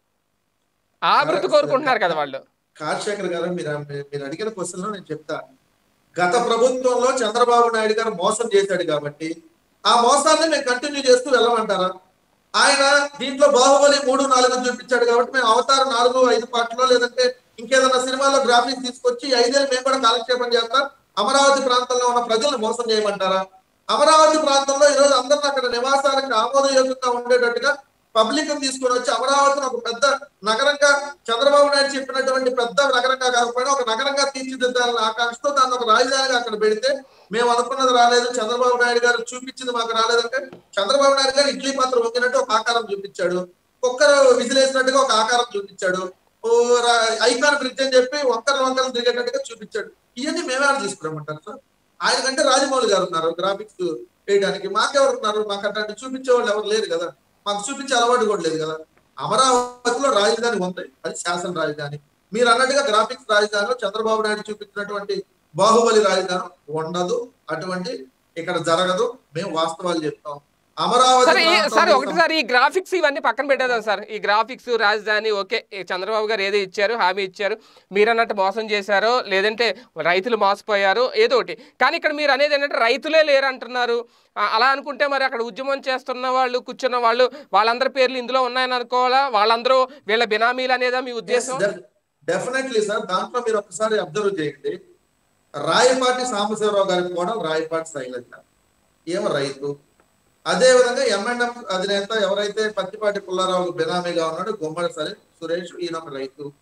ఆ అభివృద్ధి కోరుకుంటున్నారు కదా వాళ్ళు రాజశేఖర్ గారు మీరు మీరు అడిగిన క్వశ్చన్ లో నేను చెప్తా గత ప్రభుత్వంలో చంద్రబాబు నాయుడు గారు మోసం చేశాడు కాబట్టి ఆ మోసాన్ని మేము కంటిన్యూ చేస్తూ వెళ్ళమంటారా ఆయన దీంట్లో బాహుబలి మూడు నాలుగు చూపించాడు కాబట్టి మేము అవతారం నాలుగు ఐదు పాటలో లేదంటే ఇంకేదైనా సినిమాలో గ్రాఫిక్స్ తీసుకొచ్చి ఈ ఐదేళ్ళు మేము కూడా కాలక్షేపం చేస్తాం అమరావతి ప్రాంతంలో ఉన్న ప్రజలను మోసం చేయమంటారా అమరావతి ప్రాంతంలో ఈరోజు అందరిని అక్కడ నివాసానికి ఆమోదయోగ్యంగా ఉండేటట్టుగా పబ్లిక్ తీసుకొని వచ్చి అమరావతిని ఒక పెద్ద నగరంగా చంద్రబాబు నాయుడు చెప్పినటువంటి పెద్ద నగరంగా కాకపోయినా ఒక నగరంగా తీర్చిదిద్దాలన్న ఆకాంక్షతో దాన్ని ఒక రాజధానిగా అక్కడ పెడితే మేము అనుకున్నది రాలేదు చంద్రబాబు నాయుడు గారు చూపించింది మాకు రాలేదంటే చంద్రబాబు నాయుడు గారు ఇడ్లీ పాత్ర వంగినట్టు ఒక ఆకారం చూపించాడు కుక్కరు విసిలేసినట్టుగా ఒక ఆకారం చూపించాడు ఓ రా- ఐకాన్ బ్రిడ్జ్ అని చెప్పి వంకర వంకరలు దిగేటట్టుగా చూపించాడు ఇవన్నీ మేమే తీసుకురమ్మంటారు సార్ ఆయన కంటే రాజమౌళి గారు ఉన్నారు గ్రాఫిక్స్ వేయడానికి మాకెవరు ఉన్నారు మాకు అట్లాంటి చూపించే వాళ్ళు ఎవరు లేరు కదా మాకు చూపించే అలవాటు కూడా లేదు కదా అమరావతిలో రాజధాని ఉంది అది శాసన రాజధాని మీరు అన్నట్టుగా గ్రాఫిక్స్ రాజధానిలో చంద్రబాబు నాయుడు చూపించినటువంటి బాహుబలి రాజధాని ఉండదు అటువంటి ఇక్కడ జరగదు మేము వాస్తవాలు చెప్తాం అమరావతి సరే ఈ- ప్రాంతంలో సరే ఒకటిసారి ఈ గ్రాఫిక్స్ ఇవన్నీ పక్కన పెట్టేద్దాం సార్ ఈ గ్రాఫిక్స్ రాజధాని ఓకే ఈ చంద్రబాబు గారు ఏదో ఇచ్చారు హామీ ఇచ్చారు మీరు అన్నట్టు మోసం చేశారో లేదంటే రైతులు మోసపోయారు ఏదో ఒకటి కానీ ఇక్కడ మీరు అనేది ఏంటంటే రైతులే లేరు అంటున్నారు ఆ, అలా అనుకుంటే మరి అక్కడ ఉద్యమం చేస్తున్న వాళ్ళు కూర్చున్న వాళ్ళు వాళ్ళందరి పేర్లు ఇందులో ఉన్నాయని అనుకోవాలా వాళ్ళందరూ వీళ్ళ బినామీలు అనేదా మీ ఉద్దేశం డెఫినెట్లీ సార్ దాంట్లో మీరు ఒకసారి అబ్జర్వ్ చేయండి రాయపాటి సాంబశివరావు గారికి కూడా రాయపాటి శైలజ ఏమో రైతు అదే విధంగా ఎంఎన్ఎం అధినేత ఎవరైతే పత్తిపాటి పుల్లారావు బినామీగా ఉన్నాడో గుమ్మడి సరే సురేష్ ఈయన ఒక రైతు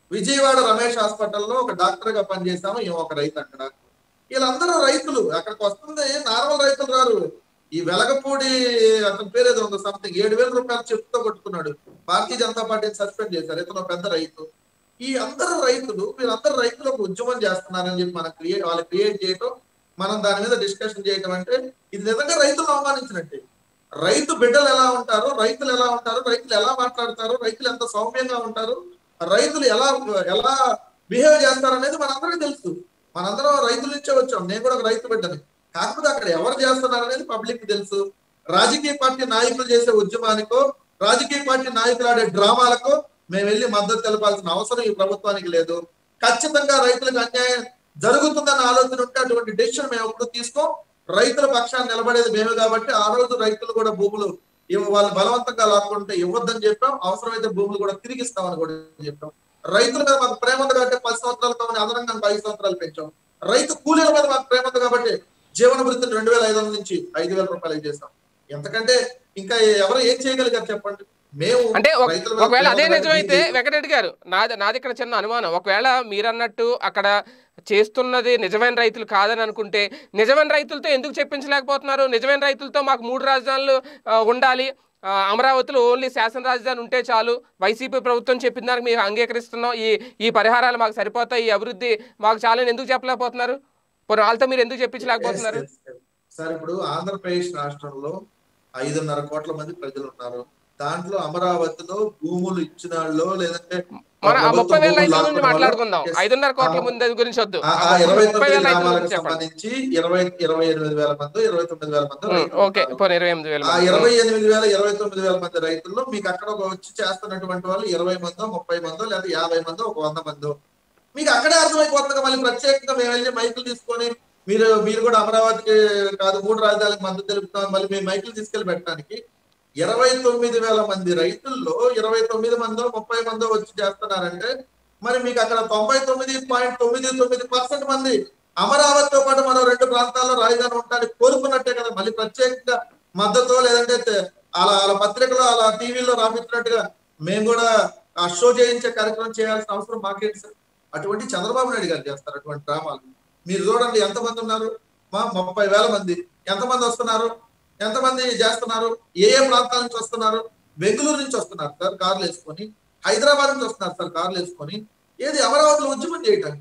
విజయవాడ రమేష్ హాస్పిటల్లో ఒక డాక్టర్ గా పనిచేసాము ఈమె ఒక రైతు అక్కడ వీళ్ళందరూ రైతులు అక్కడికి వస్తుంది నార్మల్ రైతులు రారు ఈ వెలగపూడి అతని పేరు ఏదో ఉంది సంథింగ్ ఏడు వేల రూపాయలు చెప్పుతో కొట్టుకున్నాడు భారతీయ జనతా పార్టీని సస్పెండ్ చేశారు ఇతను ఒక పెద్ద రైతు ఈ అందరు రైతులు వీళ్ళందరూ రైతులు ఒక ఉద్యమం చేస్తున్నారని చెప్పి మనం క్రియేట్ వాళ్ళు క్రియేట్ చేయటం మనం దాని మీద డిస్కషన్ చేయటం అంటే ఇది నిజంగా రైతులను అవమానించినట్టే రైతు బిడ్డలు ఎలా ఉంటారు రైతులు ఎలా ఉంటారు రైతులు ఎలా మాట్లాడతారు రైతులు ఎంత సౌమ్యంగా ఉంటారు రైతులు ఎలా ఎలా బిహేవ్ చేస్తారు అనేది మనందరికీ తెలుసు మనందరం రైతుల నుంచే వచ్చాం నేను కూడా ఒక రైతు బిడ్డని కాకపోతే అక్కడ ఎవరు చేస్తున్నారు అనేది పబ్లిక్ తెలుసు రాజకీయ పార్టీ నాయకులు చేసే ఉద్యమానికో రాజకీయ పార్టీ నాయకులు ఆడే డ్రామాలకు మేము వెళ్ళి మద్దతు తెలపాల్సిన అవసరం ఈ ప్రభుత్వానికి లేదు ఖచ్చితంగా రైతులకు అన్యాయం జరుగుతుందన్న ఆలోచన ఉంటే అటువంటి డెసిషన్ మేము ఎప్పుడు తీసుకోం రైతుల పక్షాన్ని నిలబడేది మేమే కాబట్టి ఆ రోజు రైతులు కూడా భూములు ఇవ్వ- వాళ్ళు బలవంతంగా లాక్కుంటే ఇవ్వద్దని చెప్పాం అవసరమైతే భూములు కూడా తిరిగి ఇస్తామని కూడా చెప్పాం రైతుల మీద మాకు ప్రేమ ఉంది కాబట్టి పది సంవత్సరాల కావాలి అదనంగా ఇంకో ఐదు సంవత్సరాలు పెంచాం రైతు కూలీల మీద మాకు ప్రేమ ఉంది కాబట్టి జీవన వృత్తిని రెండు వేల ఐదు వందల నుంచి ఐదు వేల రూపాయలు చేసాం ఎంతకంటే ఇంకా ఎవరు ఏం చేయగలిగారు చెప్పండి మేము అంటే ఒక- రైతుల మీద ఒకవేళ అదే ప్రేమ ఉంది నిజమైతే కాబట్టి వెంకటరెడ్డి గారు నాది నాది ఇక్కడ చిన్న అనుమానం ఒకవేళ మీరన్నట్టు అక్కడ చేస్తున్నది నిజమైన రైతులు కాదని అనుకుంటే నిజమైన రైతులతో ఎందుకు చెప్పించలేకపోతున్నారు నిజమైన రైతులతో మాకు మూడు రాజధానులు ఆ, ఉండాలి ఆ, అమరావతిలో ఓన్లీ శాసన రాజధాని ఉంటే చాలు వైసీపీ ప్రభుత్వం చెప్పిన దానికి మేము అంగీకరిస్తున్నాం ఈ ఈ పరిహారాలు మాకు సరిపోతాయి ఈ అభివృద్ధి మాకు చాలని ఎందుకు చెప్పలేకపోతున్నారు పోనీ వాళ్ళతో మీరు ఎందుకు చెప్పించలేకపోతున్నారు Yes, yes, yes. సార్ ఇప్పుడు ఆంధ్రప్రదేశ్ రాష్ట్రంలో ఐదున్నర కోట్ల మంది ప్రజలు ఉన్నారు దాంట్లో అమరావతిలో భూములు ఇచ్చిన వాళ్ళు లేదంటే మన ఆ ప్రభుత్వం ముప్పై వేల భూములు రైతుల గురించి లాక్కున్న వాళ్ళు- మాట్లాడుకుందాం Yes. ఐదున్నర కోట్ల ఆ- ముందు గురించి వద్దు ఆ- ఆ ఆ ఇరవై ముప్పై తొమ్మిది వేల రైతుల గ్రామాలకు గురించి చెప్పండి సంబంధించి ఇరవై ఇరవై ఎనిమిది వేల మంది ఇరవై తొమ్మిది వేల మంది ఉమ్, రైతులు ఓకే ఉన్నారు. పోనీ ఇరవై ఎనిమిది వేల ఆ మంది. ఇరవై ఎనిమిది వేల ఇరవై తొమ్మిది వేల మంది రైతుల్లో మీకు అక్కడ ఒక వచ్చి చేస్తున్నటువంటి వాళ్ళు ఇరవై మందో ముప్పై మందో లేదా యాభై మందో ఒక వంద మందో మీకు అక్కడే అర్థమైపోతుంది మళ్ళీ ప్రత్యేకంగా మేము వెళ్ళి మైకులు తీసుకొని మీరు మీరు కూడా అమరావతికి కాదు మూడు రాజధానికి మద్దతు తెలుపుతాం మళ్ళీ మేము మైకులు తీసుకెళ్లి పెట్టడానికి ఇరవై తొమ్మిది వేల మంది రైతుల్లో ఇరవై తొమ్మిది మందో ముప్పై మందో వచ్చి చేస్తున్నారంటే మరి మీకు అక్కడ తొంభై తొమ్మిది పాయింట్ తొమ్మిది తొమ్మిది పర్సెంట్ మంది అమరావతితో పాటు మనం రెండు ప్రాంతాల్లో రాజధాని ఉండడానికి కోరుకున్నట్టే కదా మళ్ళీ ప్రత్యేకంగా మద్దతు లేదంటే తె- అలా అలా పత్రికలో అలా టీవీలో రాపించినట్టుగా మేము కూడా ఆ షో చేయించే కార్యక్రమం చేయాల్సిన అవసరం మాకేంటి సార్ అటువంటి చంద్రబాబు నాయుడు గారు చేస్తారు అటువంటి డ్రామాలు మీరు చూడండి ఎంతమంది ఉన్నారు మా ముప్పై వేల మంది ఎంతమంది వస్తున్నారు ఎంతమంది చేస్తున్నారు ఏ ఏ ప్రాంతాల నుంచి వస్తున్నారు బెంగళూరు నుంచి వస్తున్నారు సార్ కార్లు వేసుకొని హైదరాబాద్ నుంచి వస్తున్నారు సార్ కార్లు వేసుకొని ఏది అమరావతిలో ఉద్యమం చేయటానికి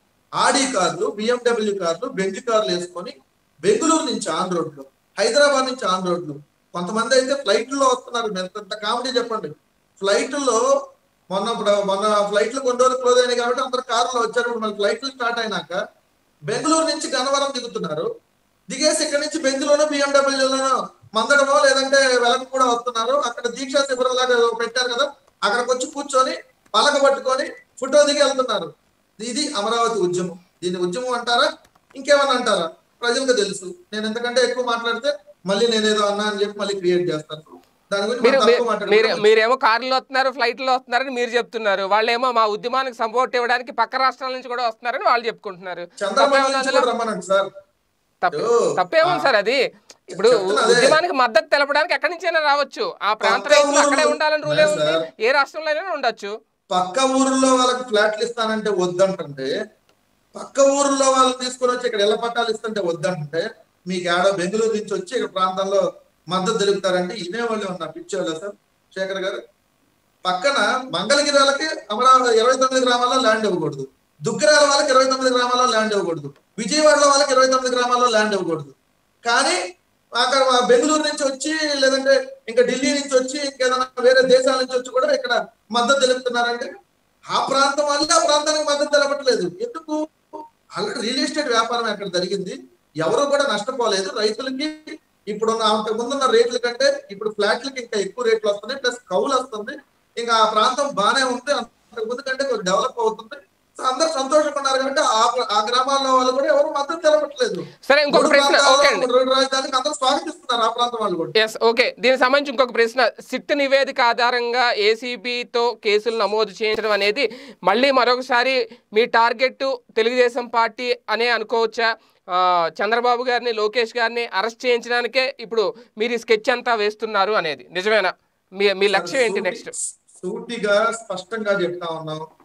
ఆడి కార్లు బిఎండబ్ల్యూ కార్లు బెంజ్ కార్లు వేసుకొని బెంగళూరు నుంచి ఆన్ రోడ్లు హైదరాబాద్ నుంచి ఆన్ రోడ్లు కొంతమంది అయితే ఫ్లైట్లో వస్తున్నారు మీరు ఎంత కామెడీ చెప్పండి ఫ్లైట్లో మొన్న ఇప్పుడు మొన్న ఫ్లైట్లు కొన్ని రోజులు క్లోజ్ అయినాయి కాబట్టి అందరు కార్లో వచ్చారు ఇప్పుడు మళ్ళీ ఫ్లైట్లు స్టార్ట్ అయినాక బెంగళూరు నుంచి గన్నవరం దిగుతున్నారు దిగేసి ఇక్కడ నుంచి బెంగళూరు బిఎండబ్ల్యూలోనో మందడమో లేదంటే వెలకు కూడా వస్తున్నారు అక్కడ దీక్షా శిబిరం లాగా ఏదో పెట్టారు కదా అక్కడికి వచ్చి కూర్చొని పలక పట్టుకొని ఫోటో దిగి వెళ్తున్నారు ఇది అమరావతి ఉద్యమం దీన్ని ఉద్యమం అంటారా ఇంకేమన్నా అంటారా ప్రజలకు తెలుసు నేను ఎందుకంటే ఎక్కువ మాట్లాడితే మళ్ళీ నేనేదో అన్నా అని చెప్పి మళ్ళీ క్రియేట్ చేస్తాను దాని గురించి మీరు మనం తక్కువ మీరు- మీరు మాట్లాడుకుంటాం. మీరేమో కార్లో వస్తున్నారు ఫ్లైట్లో వస్తున్నారని మీరు చెప్తున్నారు వాళ్ళేమో మా ఉద్యమానికి సపోర్ట్ ఇవ్వడానికి పక్క రాష్ట్రాల నుంచి కూడా వస్తున్నారని వాళ్ళు చెప్పుకుంటున్నారు చంద్రబాబు తప్పేముంది నుంచి అందులో? కూడా రమ్మనండి సార్ తప్పే ఓ, తప్పేముంది ఆ. సార్ అది ఇప్పుడు చెప్తున్నా అదే. ఉద్యమానికి మద్దతు తెలపడానికి ఎక్కడి నుంచైనా రావచ్చు ఆ ప్రాంత పక్క రైతులు అక్కడే ఊరు- ఉండాలని రూలే లేదు ఉంది సార్. ఏ రాష్ట్రంలో అయినా ఉండొచ్చు పక్క ఊర్లో వాళ్ళకి ఫ్లాట్లు ఇస్తానంటే వద్దంటుంటే పక్క ఊర్లో వాళ్ళని తీసుకొని వచ్చి ఇక్కడ ఇళ్ల పట్టాలు ఇస్తుంటే వద్దంటే మీకు ఆడ బెంగళూరు నుంచి వచ్చి ఇక్కడ ప్రాంతంలో మద్దతు తెలుపుతారంటే ఇదే వాళ్ళు ఉన్న పిచ్చోళ్ళ సార్ శేఖర్ గారు పక్కన మంగళగిరి వాళ్ళకి అమరావతి ఇరవై తొమ్మిది గ్రామాల్లో ల్యాండ్ ఇవ్వకూడదు దుగ్గరాల వాళ్ళకి ఇరవై తొమ్మిది గ్రామాల్లో ల్యాండ్ ఇవ్వకూడదు విజయవాడలో వాళ్ళకి ఇరవై తొమ్మిది గ్రామాల్లో ల్యాండ్ ఇవ్వకూడదు కానీ అక్కడ మా బెంగళూరు నుంచి వచ్చి లేదంటే ఇంకా ఢిల్లీ నుంచి వచ్చి ఇంకేదైనా వేరే దేశాల నుంచి వచ్చి కూడా ఇక్కడ మద్దతు తెలుపుతున్నారంటే ఆ ప్రాంతం వల్ల ఆ ప్రాంతానికి మద్దతు తెలపట్లేదు ఎందుకు ఆల్రెడీ రియల్ ఎస్టేట్ వ్యాపారం అక్కడ జరిగింది ఎవరు కూడా నష్టపోలేదు రైతులకి ఇప్పుడు అంతకు ముందున్న రేట్ల కంటే ఇప్పుడు ఫ్లాట్లకి ఇంకా ఎక్కువ రేట్లు వస్తున్నాయి ప్లస్ కౌలు వస్తుంది ఇంకా ఆ ప్రాంతం బానే ఉంది అంతకు ముందు కంటే కొంచెం డెవలప్ అవుతుంది సో అందరు సంతోషంగా ఉన్నారు కాబట్టి ఆ ఆ గ్రామాల్లో వాళ్ళు కూడా ఎవరు మద్దతు తెలపట్లేదు సరే ఇంకొక మూడు ప్రశ్న ప్రాంతాల్లో ఓకే అండి రెండు రాజధానికి అందరూ స్వాగతిస్తున్నారు ఆ ప్రాంతం వాళ్ళు కూడా ఎస్ ఓకే దీనికి సంబంధించి ఇంకొక ప్రశ్న సిట్ నివేదిక ఆధారంగా ఏసీబీతో కేసులు నమోదు చేయించడం అనేది మళ్ళీ మరొకసారి మీ టార్గెట్ తెలుగుదేశం పార్టీ అనే అనుకోవచ్చా ఆ, చంద్రబాబు గారిని లోకేష్ గారిని అరెస్ట్ చేయించడానికే ఇప్పుడు మీరు ఈ స్కెచ్ అంతా వేస్తున్నారు అనేది నిజమేనా మీ మీ లక్ష్యం ఏంటి నెక్స్ట్ సూటిగా స్పష్టంగా చెప్తా ఉన్నాం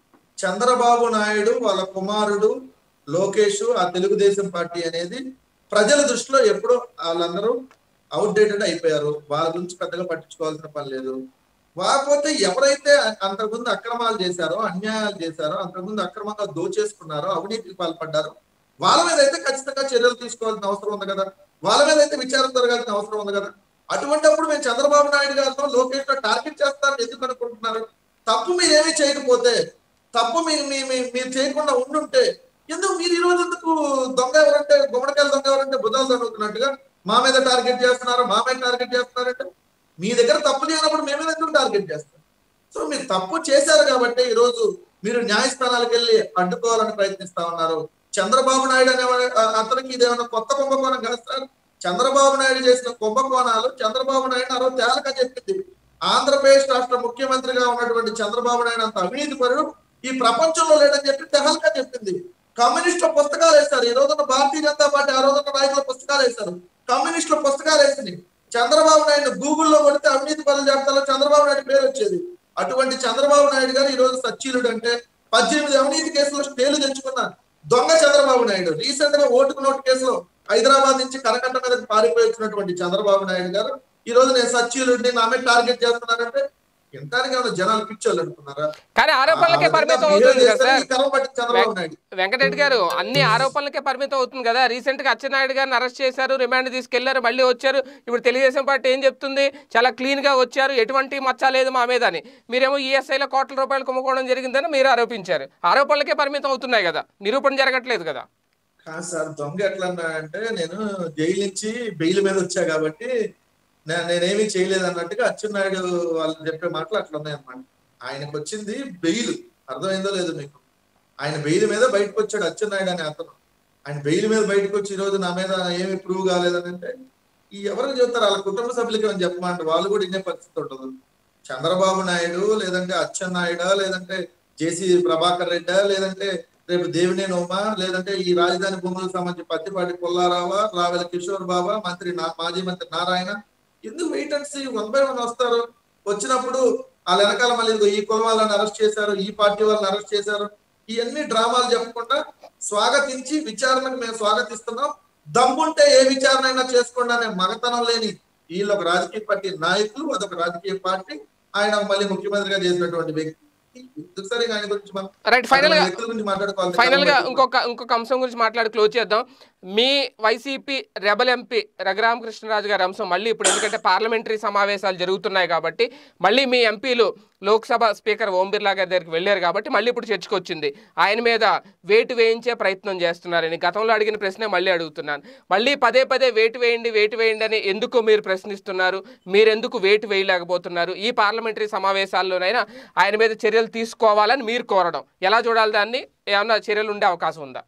చంద్రబాబు నాయుడు వాళ్ళ కుమారుడు లోకేష్ ఆ తెలుగుదేశం పార్టీ అనేది ప్రజల దృష్టిలో ఎప్పుడో వాళ్ళందరూ అవుట్డేటెడ్ అయిపోయారు వాళ్ళ గురించి పెద్దగా పట్టించుకోవాల్సిన పని లేదు కాకపోతే ఎవరైతే అంతకుముందు అక్రమాలు చేశారో అన్యాయాలు చేశారో అంతకుముందు అక్రమంగా దోచేసుకున్నారో అవినీతికి పాల్పడ్డారో వాళ్ళ మీద అయితే ఖచ్చితంగా చర్యలు తీసుకోవాల్సిన అవసరం ఉంది కదా వాళ్ళ మీద అయితే విచారణ జరగాల్సిన అవసరం ఉంది కదా అటువంటిప్పుడు మేము చంద్రబాబు నాయుడు గారితో లోకేష్ లో టార్గెట్ చేస్తారని ఎందుకు అనుకుంటున్నారు తప్పు మీరు ఏమీ చేయకపోతే తప్పు మీరు మీ మీ- మీరు చేయకుండా ఉండుంటే ఎందుకు మీరు ఈ రోజు ఎందుకు దొంగ ఎవరంటే గుమ్మడికాయలు దొంగ ఎవరంటే బుధాలు చదువుతున్నట్టుగా మా మీద టార్గెట్ చేస్తున్నారు మా మీద టార్గెట్ చేస్తున్నారంటే మీ దగ్గర తప్పు చేయనప్పుడు మేము ఎందుకు టార్గెట్ చేస్తాం సో మీరు తప్పు చేశారు కాబట్టి ఈ రోజు మీరు న్యాయస్థానాలకు వెళ్ళి అడ్డుకోవాలని ప్రయత్నిస్తా ఉన్నారు చంద్రబాబు నాయుడు అనే వా- ఆ- అతనికి ఇదేమన్నా కొత్త కుంభకోణం కాదు సార్ చంద్రబాబు నాయుడు చేసిన కుంభకోణాలు చంద్రబాబు నాయుడు ఆ రోజు తేలక చెప్పింది ఆంధ్రప్రదేశ్ రాష్ట్ర ముఖ్యమంత్రిగా ఉన్నటువంటి చంద్రబాబు నాయుడు అంత అవినీతి పరుడు ఈ ప్రపంచంలో లేడని చెప్పి తెహల్కా చెప్పింది కమ్యూనిస్టుల పుస్తకాలు వేస్తారు ఈ రోజున భారతీయ జనతా పార్టీ ఆ రోజున నాయకుల పుస్తకాలు వేస్తారు కమ్యూనిస్టుల పుస్తకాలు వేసింది చంద్రబాబు నాయుడు గూగుల్లో కొడితే అవినీతి పనులు జాబితాలో చంద్రబాబు నాయుడు పేరు వచ్చేది అటువంటి చంద్రబాబు నాయుడు గారు ఈ రోజు సచ్చీలుడు అంటే పద్దెనిమిది అవినీతి కేసులో స్టేలు తెచ్చుకున్న దొంగ చంద్రబాబు నాయుడు రీసెంట్ గా ఓటుకు నోటు కేసులో హైదరాబాద్ నుంచి కరకట్ట మీద పారిపోయి వచ్చినటువంటి చంద్రబాబు నాయుడు గారు ఈ రోజు నేను సచ్చీలుడిని నా మీద టార్గెట్ చేస్తున్నానంటే ఎంతానికి ఏమైనా జనాలు పిచ్చోళ్ళు అనుకున్నారా కానీ ఆరోపణలకే పరిమితం అవుతుంది కదా సార్ కరం పట్టి చంద్రబాబు నాయుడు వెంకటరెడ్డి గారు అన్ని ఆరోపణలకే పరిమితం అవుతుంది కదా రీసెంట్ గా అచ్చెన్నాయుడు గారిని అరెస్ట్ చేశారు రిమాండ్ తీసుకెళ్లారు మళ్ళీ వచ్చారు ఇప్పుడు తెలుగుదేశం పార్టీ ఏం చెప్తుంది చాలా క్లీన్ గా వచ్చారు ఎటువంటి మచ్చ లేదు మా మీద అని మీరేమో ఈఎస్ఐలో కోట్ల రూపాయలు కుంభకోణం జరిగిందని మీరు ఆరోపించారు ఆరోపణలకే పరిమితం అవుతున్నాయి కదా నిరూపణ జరగట్లేదు కదా కాదు సార్ దొంగ ఎట్లా అన్నా అంటే నేను జైలు నుంచి బెయిల్ మీద వచ్చా కాబట్టి నే- నేనేమీ చేయలేదు అన్నట్టుగా అచ్చెన్నాయుడు వాళ్ళు చెప్పే మాటలు అట్లా ఉన్నాయన్నమాట ఆయనకు వచ్చింది బెయిల్ అర్థమైందో లేదో మీకు ఆయన బెయిల్ మీద బయటకు వచ్చాడు అచ్చెన్నాయుడు అనే అతను ఆయన బెయిల్ మీద బయటకు వచ్చి ఈ రోజు నా మీద ఏమి ప్రూవ్ కాలేదని అంటే ఈ ఎవరికి చెప్తారు వాళ్ళ కుటుంబ సభ్యులకి అని చెప్పమంటే వాళ్ళు కూడా ఇన్నే పరిస్థితి ఉంటుంది చంద్రబాబు నాయుడు లేదంటే అచ్చెన్నాయుడా లేదంటే జేసీ ప్రభాకర్ రెడ్డా లేదంటే రేపు దేవినేని ఉమా లేదంటే ఈ రాజధాని భూములకు సంబంధించి పత్తిపాటి పుల్లారావా రావెల కిషోర్ బాబా మంత్రి నా- మాజీ మంత్రి నారాయణ ఎందుకు wait and see one by one వస్తారు వచ్చినప్పుడు వాళ్ళ వెనకాల మళ్ళీ ఇదిగో ఈ కులం వాళ్ళని అరెస్ట్ చేశారు ఈ పార్టీ వాళ్ళని అరెస్ట్ చేశారు ఇవన్నీ డ్రామాలు చెప్పకుండా స్వాగతించి విచారణకు మేము స్వాగతిస్తున్నాం దమ్ముంటే ఏ విచారణ అయినా చేసుకోండి అనే మగతనం లేని వీళ్ళు ఒక రాజకీయ పార్టీ నాయకులు అదొక రాజకీయ పార్టీ ఆయన మళ్ళీ ముఖ్యమంత్రిగా చేసినటువంటి వ్యక్తి ఎందుకు సరే ఆయన గురించి మనం రైట్ ఫైనల్ గా వ్యక్తుల గురించి మాట్లాడుకోవాలి ఫైనల్ గా ఇంకొక ఇంకొక అంశం గురించి మాట్లాడి క్లోజ్ చేద్దాం మీ వైసీపీ రెబల్ ఎంపీ రఘురామకృష్ణరాజు గారి అంశం మళ్ళీ ఇప్పుడు ఎందుకంటే పార్లమెంటరీ సమావేశాలు జరుగుతున్నాయి కాబట్టి మళ్ళీ మీ ఎంపీలు లోక్సభ స్పీకర్ ఓం బిర్లా గారి దగ్గరికి వెళ్ళారు కాబట్టి మళ్ళీ ఇప్పుడు చర్చకు వచ్చింది ఆయన మీద వేటు వేయించే ప్రయత్నం చేస్తున్నారని గతంలో అడిగిన ప్రశ్నే మళ్ళీ అడుగుతున్నాను మళ్ళీ పదే పదే వేటు వేయండి వేటు వేయండి అని ఎందుకు మీరు ప్రశ్నిస్తున్నారు మీరెందుకు వేటు వేయలేకపోతున్నారు ఈ పార్లమెంటరీ సమావేశాల్లోనైనా ఆయన మీద చర్యలు తీసుకోవాలని మీరు కోరడం ఎలా చూడాలి దాన్ని ఏమన్నా చర్యలు ఉండే అవకాశం ఉందా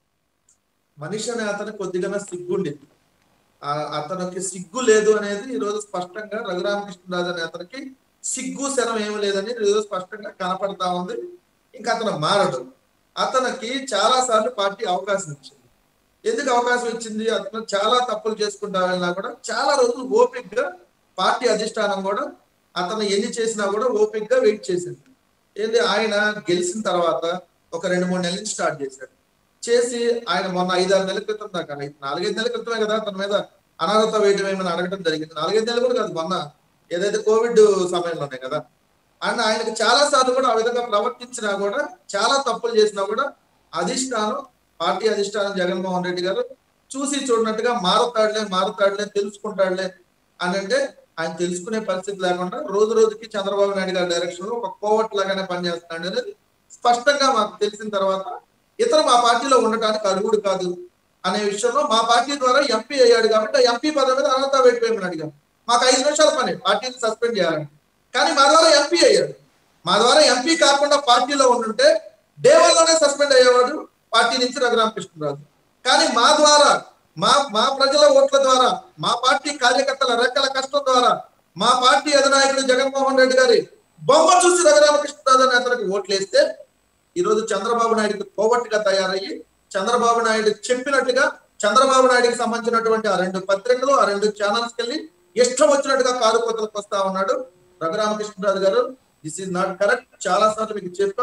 మనిషి అనే అతను కొద్దిగా సిగ్గుండింది ఆ అతనికి సిగ్గు లేదు అనేది ఈ రోజు స్పష్టంగా రఘురామకృష్ణరాజు అనే అతనికి సిగ్గు శరం ఏమి లేదని ఈ రోజు స్పష్టంగా కనపడతా ఉంది ఇంకా అతను మారడు అతనికి చాలా సార్లు పార్టీ అవకాశం ఇచ్చింది ఎందుకు అవకాశం ఇచ్చింది అతను చాలా తప్పులు చేసుకుంటా వెళ్ళినా కూడా చాలా రోజులు ఓపిక్ గా పార్టీ అధిష్టానం కూడా అతను ఎన్ని చేసినా కూడా ఓపిక్ గా వెయిట్ చేసింది ఏంటి ఆయన గెలిచిన తర్వాత ఒక రెండు మూడు నెలల నుంచి స్టార్ట్ చేశాడు చేసి ఆయన మొన్న ఐదారు నెలల క్రితం దాకా ఐదు- నాలుగైదు నెలల క్రితమే కదా తన మీద అనాథత వేయడం ఏమైనా అడగడం జరిగింది నాలుగైదు నెలలు కూడా కాదు మొన్న ఏదైతే కోవిడ్ సమయంలోనే కదా అండ్ ఆయనకు చాలా సార్లు కూడా ఆ విధంగా ప్రవర్తించినా కూడా చాలా తప్పులు చేసినా కూడా అధిష్టానం పార్టీ అధిష్టానం జగన్మోహన్ రెడ్డి గారు చూసి చూడనట్టుగా మారుతాడులే మారుతాడులే తెలుసుకుంటాడులే అని అంటే ఆయన తెలుసుకునే పరిస్థితి లేకుండా రోజు రోజుకి చంద్రబాబు నాయుడు గారి డైరెక్షన్ లో ఒక కోవట్ లాగానే పనిచేస్తున్నాడు అనేది స్పష్టంగా మాకు తెలిసిన తర్వాత ఇతర మా పార్టీలో ఉండటానికి అర్హుడు కాదు అనే విషయంలో మా పార్టీ ద్వారా ఎంపీ అయ్యాడు కాబట్టి ఆ ఎంపీ పదవి మీద అనంత పెట్టిపోయి అడిగాం మాకు ఐదు నిమిషాల పని పార్టీని సస్పెండ్ చేయాలని కానీ మా ద్వారా ఎంపీ అయ్యాడు మా ద్వారా ఎంపీ కాకుండా పార్టీలో ఉండుంటే డే వన్ లోనే సస్పెండ్ అయ్యేవాడు పార్టీ నుంచి రఘురామకృష్ణరాజు కానీ మా ద్వారా మా మా ప్రజల ఓట్ల ద్వారా మా పార్టీ కార్యకర్తల రెక్కల కష్టం ద్వారా మా పార్టీ అధినాయకుడు జగన్మోహన్ రెడ్డి గారి బొమ్మ చూసి రఘురామకృష్ణరాజు అనే అతనికి ఓట్లేస్తే ఈ రోజు చంద్రబాబు నాయుడుకి కోవట్టుగా తయారయ్యి చంద్రబాబు నాయుడు చెప్పినట్టుగా చంద్రబాబు నాయుడుకి సంబంధించినటువంటి ఆ రెండు పత్రికలు ఆ రెండు ఛానల్స్ కెళ్ళి ఇష్టం వచ్చినట్టుగా కారు కోతలకు వస్తా ఉన్నాడు రఘురామకృష్ణరాజు గారు దిస్ ఇస్ నాట్ కరెక్ట్ చాలా సార్లు మీకు చెప్పాం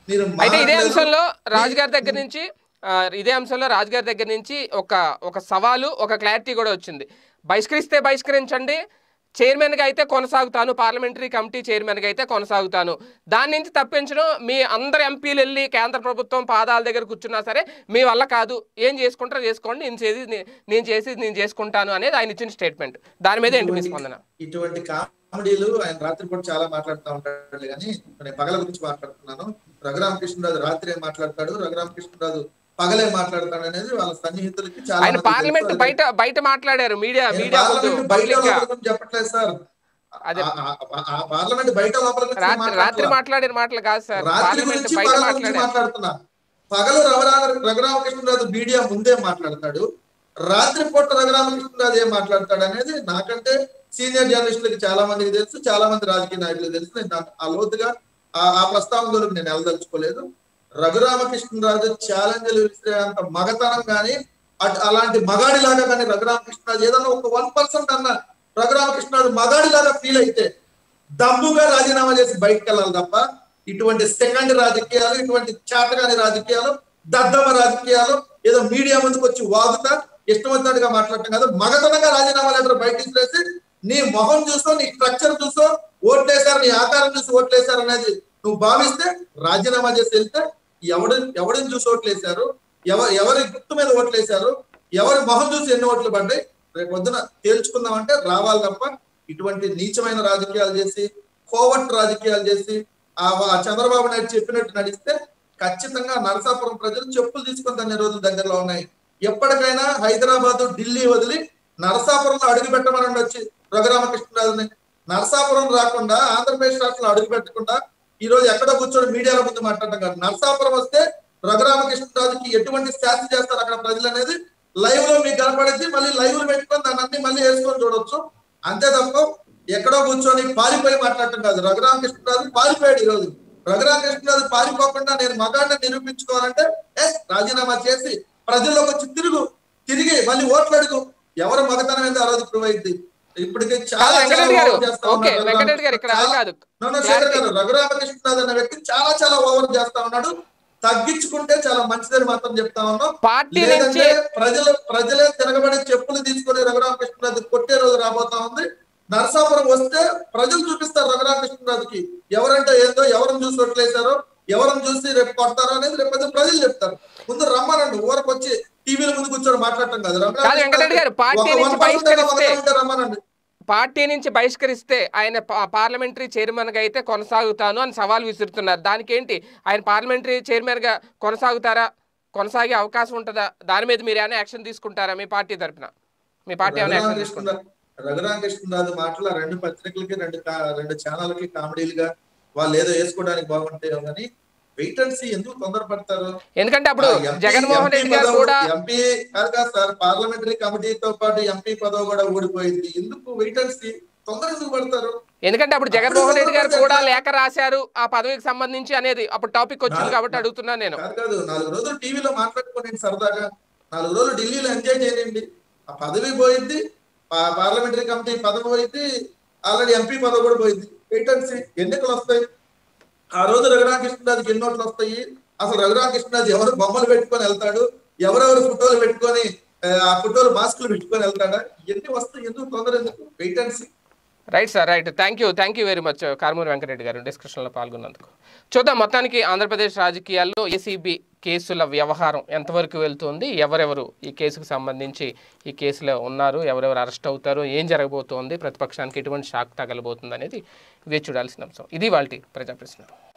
మీరు అయితే ఇదే మారట్లేదు. అంశంలో రాజు గారి దగ్గర నుంచి ఆ, ఇదే అంశంలో రాజు గారి దగ్గర నుంచి ఒక ఒక సవాలు ఒక క్లారిటీ కూడా వచ్చింది బహిష్కరిస్తే బహిష్కరించండి చైర్మన్గా అయితే కొనసాగుతాను పార్లమెంటరీ కమిటీ చైర్మన్గా అయితే కొనసాగుతాను దాని నుంచి తప్పించడం మీ అందరు ఎంపీలు వెళ్ళి కేంద్ర ప్రభుత్వం పాదాల దగ్గర కూర్చున్నా సరే మీ వల్ల కాదు ఏం చేసుకుంటారో చేసుకోండి నేను చేసి నే- నేను చేసి నేను చేసుకుంటాను అనేది ఆయన ఇచ్చిన స్టేట్మెంట్ దాని మీద ఏంటి మీ స్పందన ఇటువంటి కామెడీలు ఆయన రాత్రి పూట చాలా మాట్లాడుతూ ఉంటాడు కానీ నేను పగల గురించి మాట్లాడుతున్నాను రఘురామకృష్ణరాజు రాత్రి ఏం మాట్లాడతాడు రఘురామకృష్ణరాజు పగలే మాట్లాడతాడు అనేది వాళ్ళ సన్నిహితులకి చాలా ఆయన మందికి పార్లమెంట్ తెలుసు. బయట బయట మాట్లాడారు మీడియా నేను మీడియా ముందు పార్లమెంట్ బయట పబ్లిక్ గా లోపల గురించి చెప్పట్లేదు సార్ అదే. ఆ- ఆ- ఆ- ఆ పార్లమెంట్ బయట లోపల గురించి రాత్రి రాత్రి మాట్లాడట్లా. మాట్లాడిన మాటలు కాదు సార్ రాత్రి పార్లమెంట్ గురించి బయట పగల గురించి మాట్లాడారు మాట్లాడుతున్నా పగలు రఘురామ రఘురామకృష్ణరాజు మీడియా ముందే మాట్లాడతాడు రాత్రి పూట రఘురామకృష్ణరాజు ఏం మాట్లాడతాడు అనేది నాకంటే సీనియర్ జర్నలిస్టులకి చాలా మందికి తెలుసు చాలా మంది రాజకీయ నాయకులకు తెలుసు నేను దాన్ని ఆ లోతుగా ఆ ఆ ప్రస్తావనలోకి నేను వెళ్ళదలుచుకోలేదు రఘురామకృష్ణరాజు ఛాలెంజ్లు విసిరేంత మగతనం కానీ అట్- అలాంటి మగాడిలాగా కానీ రఘురామకృష్ణరాజు ఏదన్నా ఒక వన్ పర్సెంట్ అన్న రఘురామకృష్ణరాజు మగాడిలాగా ఫీల్ అయితే దమ్ముగా రాజీనామా చేసి బయటకు వెళ్ళాలి తప్ప ఇటువంటి సెకండ్ రాజకీయాలు ఇటువంటి చాటగాని రాజకీయాలు దద్దమ రాజకీయాలు ఏదో మీడియా ముందుకు వచ్చి వాగుతా ఇష్టం వచ్చినట్టుగా మాట్లాడటం కాదు మగతనంగా రాజీనామా లెటర్ బయటకు వేసి నీ మొహం చూసో నీ స్ట్రక్చర్ చూసో ఓట్లేశారు నీ ఆకారం చూసి ఓట్లేశారు అనేది నువ్వు భావిస్తే రాజీనామా చేసి వెళ్తే ఎవడు ఎవడిని చూసి ఓట్లేశారు ఎవరు ఎవరి గుర్తు మీద ఓట్లేశారు ఎవరి మొహం చూసి ఎన్ని ఓట్లు పడ్డాయి రేపు పొద్దున తేల్చుకుందామంటే రావాలి తప్ప ఇటువంటి నీచమైన రాజకీయాలు చేసి కోవట్ రాజకీయాలు చేసి ఆ వా- చంద్రబాబు నాయుడు చెప్పినట్టు నడిస్తే ఖచ్చితంగా నరసాపురం ప్రజలు చెప్పులు తీసుకొని తన రోజులు దగ్గరలో ఉన్నాయి ఎప్పటికైనా హైదరాబాద్ ఢిల్లీ వదిలి నరసాపురంలో అడుగు పెట్టమని వచ్చి రఘురామకృష్ణరాజుని నరసాపురం రాకుండా ఆంధ్రప్రదేశ్ రాష్ట్రంలో అడుగు పెట్టకుండా ఈ రోజు ఎక్కడ కూర్చొని మీడియాల ముందు మాట్లాడటం కాదు నరసాపురం వస్తే రఘురామకృష్ణరాజుకి ఎటువంటి శాస్తి చేస్తారు అక్కడ ప్రజలు అనేది లైవ్ లో మీకు కనపడింది మళ్ళీ లైవ్ లో పెట్టుకొని దాన్ని అన్ని మళ్ళీ వేసుకొని చూడొచ్చు అంతే తప్ప ఎక్కడో కూర్చొని పారిపోయి మాట్లాడటం కాదు రఘురామకృష్ణరాజు పారిపోయాడు ఈ రోజు రఘురామకృష్ణరాజు పారిపోకుండా నేను మగాడిని నిరూపించుకోవాలంటే ఎస్ రాజీనామా చేసి ప్రజల్లోకి వచ్చి తిరుగు తిరిగి మళ్ళీ ఓట్లు అడుగు ఎవరు మగతనం ఏందో ఆ రోజు ప్రూవ్ అయింది ఇప్పటికే చాలా కాదు, చాలా వెంకటరెడ్డి గారు ఓవర్ చేస్తా ఓకే ఉన్నాడు వెంకటరెడ్డి గారు ఇక్కడ అది చాలా- కాదు No, no, శేఖర్ గారు రఘురామకృష్ణరాజు అనే వ్యక్తి చాలా చాలా ఓవర్ చేస్తా ఉన్నాడు తగ్గించుకుంటే చాలా మంచిదని మాత్రం చెప్తా ఉన్నాం పార్టీ లేదంటే నుంచి ప్రజలు ప్రజలే తిరగబడి చెప్పులు తీసుకొని రఘురామకృష్ణరాజు కొట్టే రోజు రాబోతా ఉంది నరసాపురం వస్తే ప్రజలు చూపిస్తారు రఘురామకృష్ణరాజుకి ఎవరంటే ఏందో ఎవరిని చూసి ఓట్లేశారో ఎవరిని చూసి రేపు కొడతారో అనేది రేపు పొద్దున్న ప్రజలు చెప్తారు ముందు రమ్మనండి ఊరకు వచ్చి టీవీల ముందు కూర్చొని మాట్లాడటం కాదు కాదు వెంకటరెడ్డి గారు, పార్టీ ఒక నుంచి 1% బహిష్కరిస్తే- ఉంటే రమ్మనండి పార్టీ నుంచి బహిష్కరిస్తే ఆయన పా- పార్లమెంటరీ చైర్మన్గా అయితే కొనసాగుతాను అని సవాల్ విసురుతున్నారు దానికి ఏంటి ఆయన పార్లమెంటరీ చైర్మన్గా కొనసాగుతారా కొనసాగే అవకాశం ఉంటుందా దాని మీద మీరు ఏమైనా యాక్షన్ తీసుకుంటారా మీ పార్టీ తరపున మీ పార్టీ ఏమైనా యాక్షన్ తీసుకుంటారా రఘురామకృష్ణరాజు మాటలు ఆ రెండు పత్రికలకి రెండు కా- రెండు ఛానళ్ళకి కామెడీలుగా వాళ్ళు ఏదో వేసుకోవడానికి బాగుంటాయో కానీ వెయిట్ అండ్ సీ ఎందుకు తొందరపడతారు ఎందుకంటే అప్పుడు ఆ ఎంపీ- జగన్మోహన్ ఎంపీ రెడ్డి గారు పదవి- కూడా ఎంపీ కాదు కాదు సార్ పార్లమెంటరీ కమిటీతో పాటు ఎంపీ పదవి కూడా ఊడిపోయింది ఎందుకు వెయిట్ అండ్ సీ తొందర ఎందుకు పడతారు ఎందుకంటే అప్పుడు జగన్మోహన్ రెడ్డి గారు కూడా లేఖ రాశారు ఆ పదవికి సంబంధించి అనేది అప్పుడు టాపిక్ వచ్చింది కాబట్టి అడుగుతున్నాను నేను కాదు కాదు నాలుగు రోజులు టీవీలో మాట్లాడుకోండి సరదాగా నాలుగు రోజులు ఢిల్లీలో ఎంజాయ్ చేయండి ఆ పదవి పోయింది పా- పార్లమెంటరీ కమిటీ పదవి పోయింది ఆల్రెడీ ఎంపీ పదవి కూడా పోయింది వెయిట్ అండ్ సీ ఎన్నికలు వస్తాయి ఆ రోజు రఘురామకృష్ణరాజుకి ఎన్ని ఓట్లు వస్తాయి అసలు రఘురామకృష్ణరాజు ఎవరు బొమ్మలు పెట్టుకొని వెళ్తాడు ఎవరెవరు ఫోటోలు పెట్టుకొని ఆ, ఆ ఫోటోలు మాస్కులు పెట్టుకొని వెళ్తాడా ఎన్ని వస్తాయి ఎందుకు తొందర ఎందుకు wait and see right sir right thank you thank you very much Karumuri Venkatareddy గారు డిస్కషన్లో పాల్గొన్నందుకు చూద్దాం మొత్తానికి ఆంధ్రప్రదేశ్ రాజకీయాల్లో ఏసీబీ కేసుల వ్యవహారం ఎంతవరకు వెళ్తుంది ఎవరెవరు ఈ కేసుకు సంబంధించి ఈ కేసులో ఉన్నారు ఎవరెవరు అరెస్ట్ అవుతారు ఏం జరగబోతోంది ప్రతిపక్షానికి ఎటువంటి షాక్ తగలబోతుంది అనేది వేచి చూడాల్సిన అంశం ఇది వాళ్ళ ప్రజా ప్రశ్న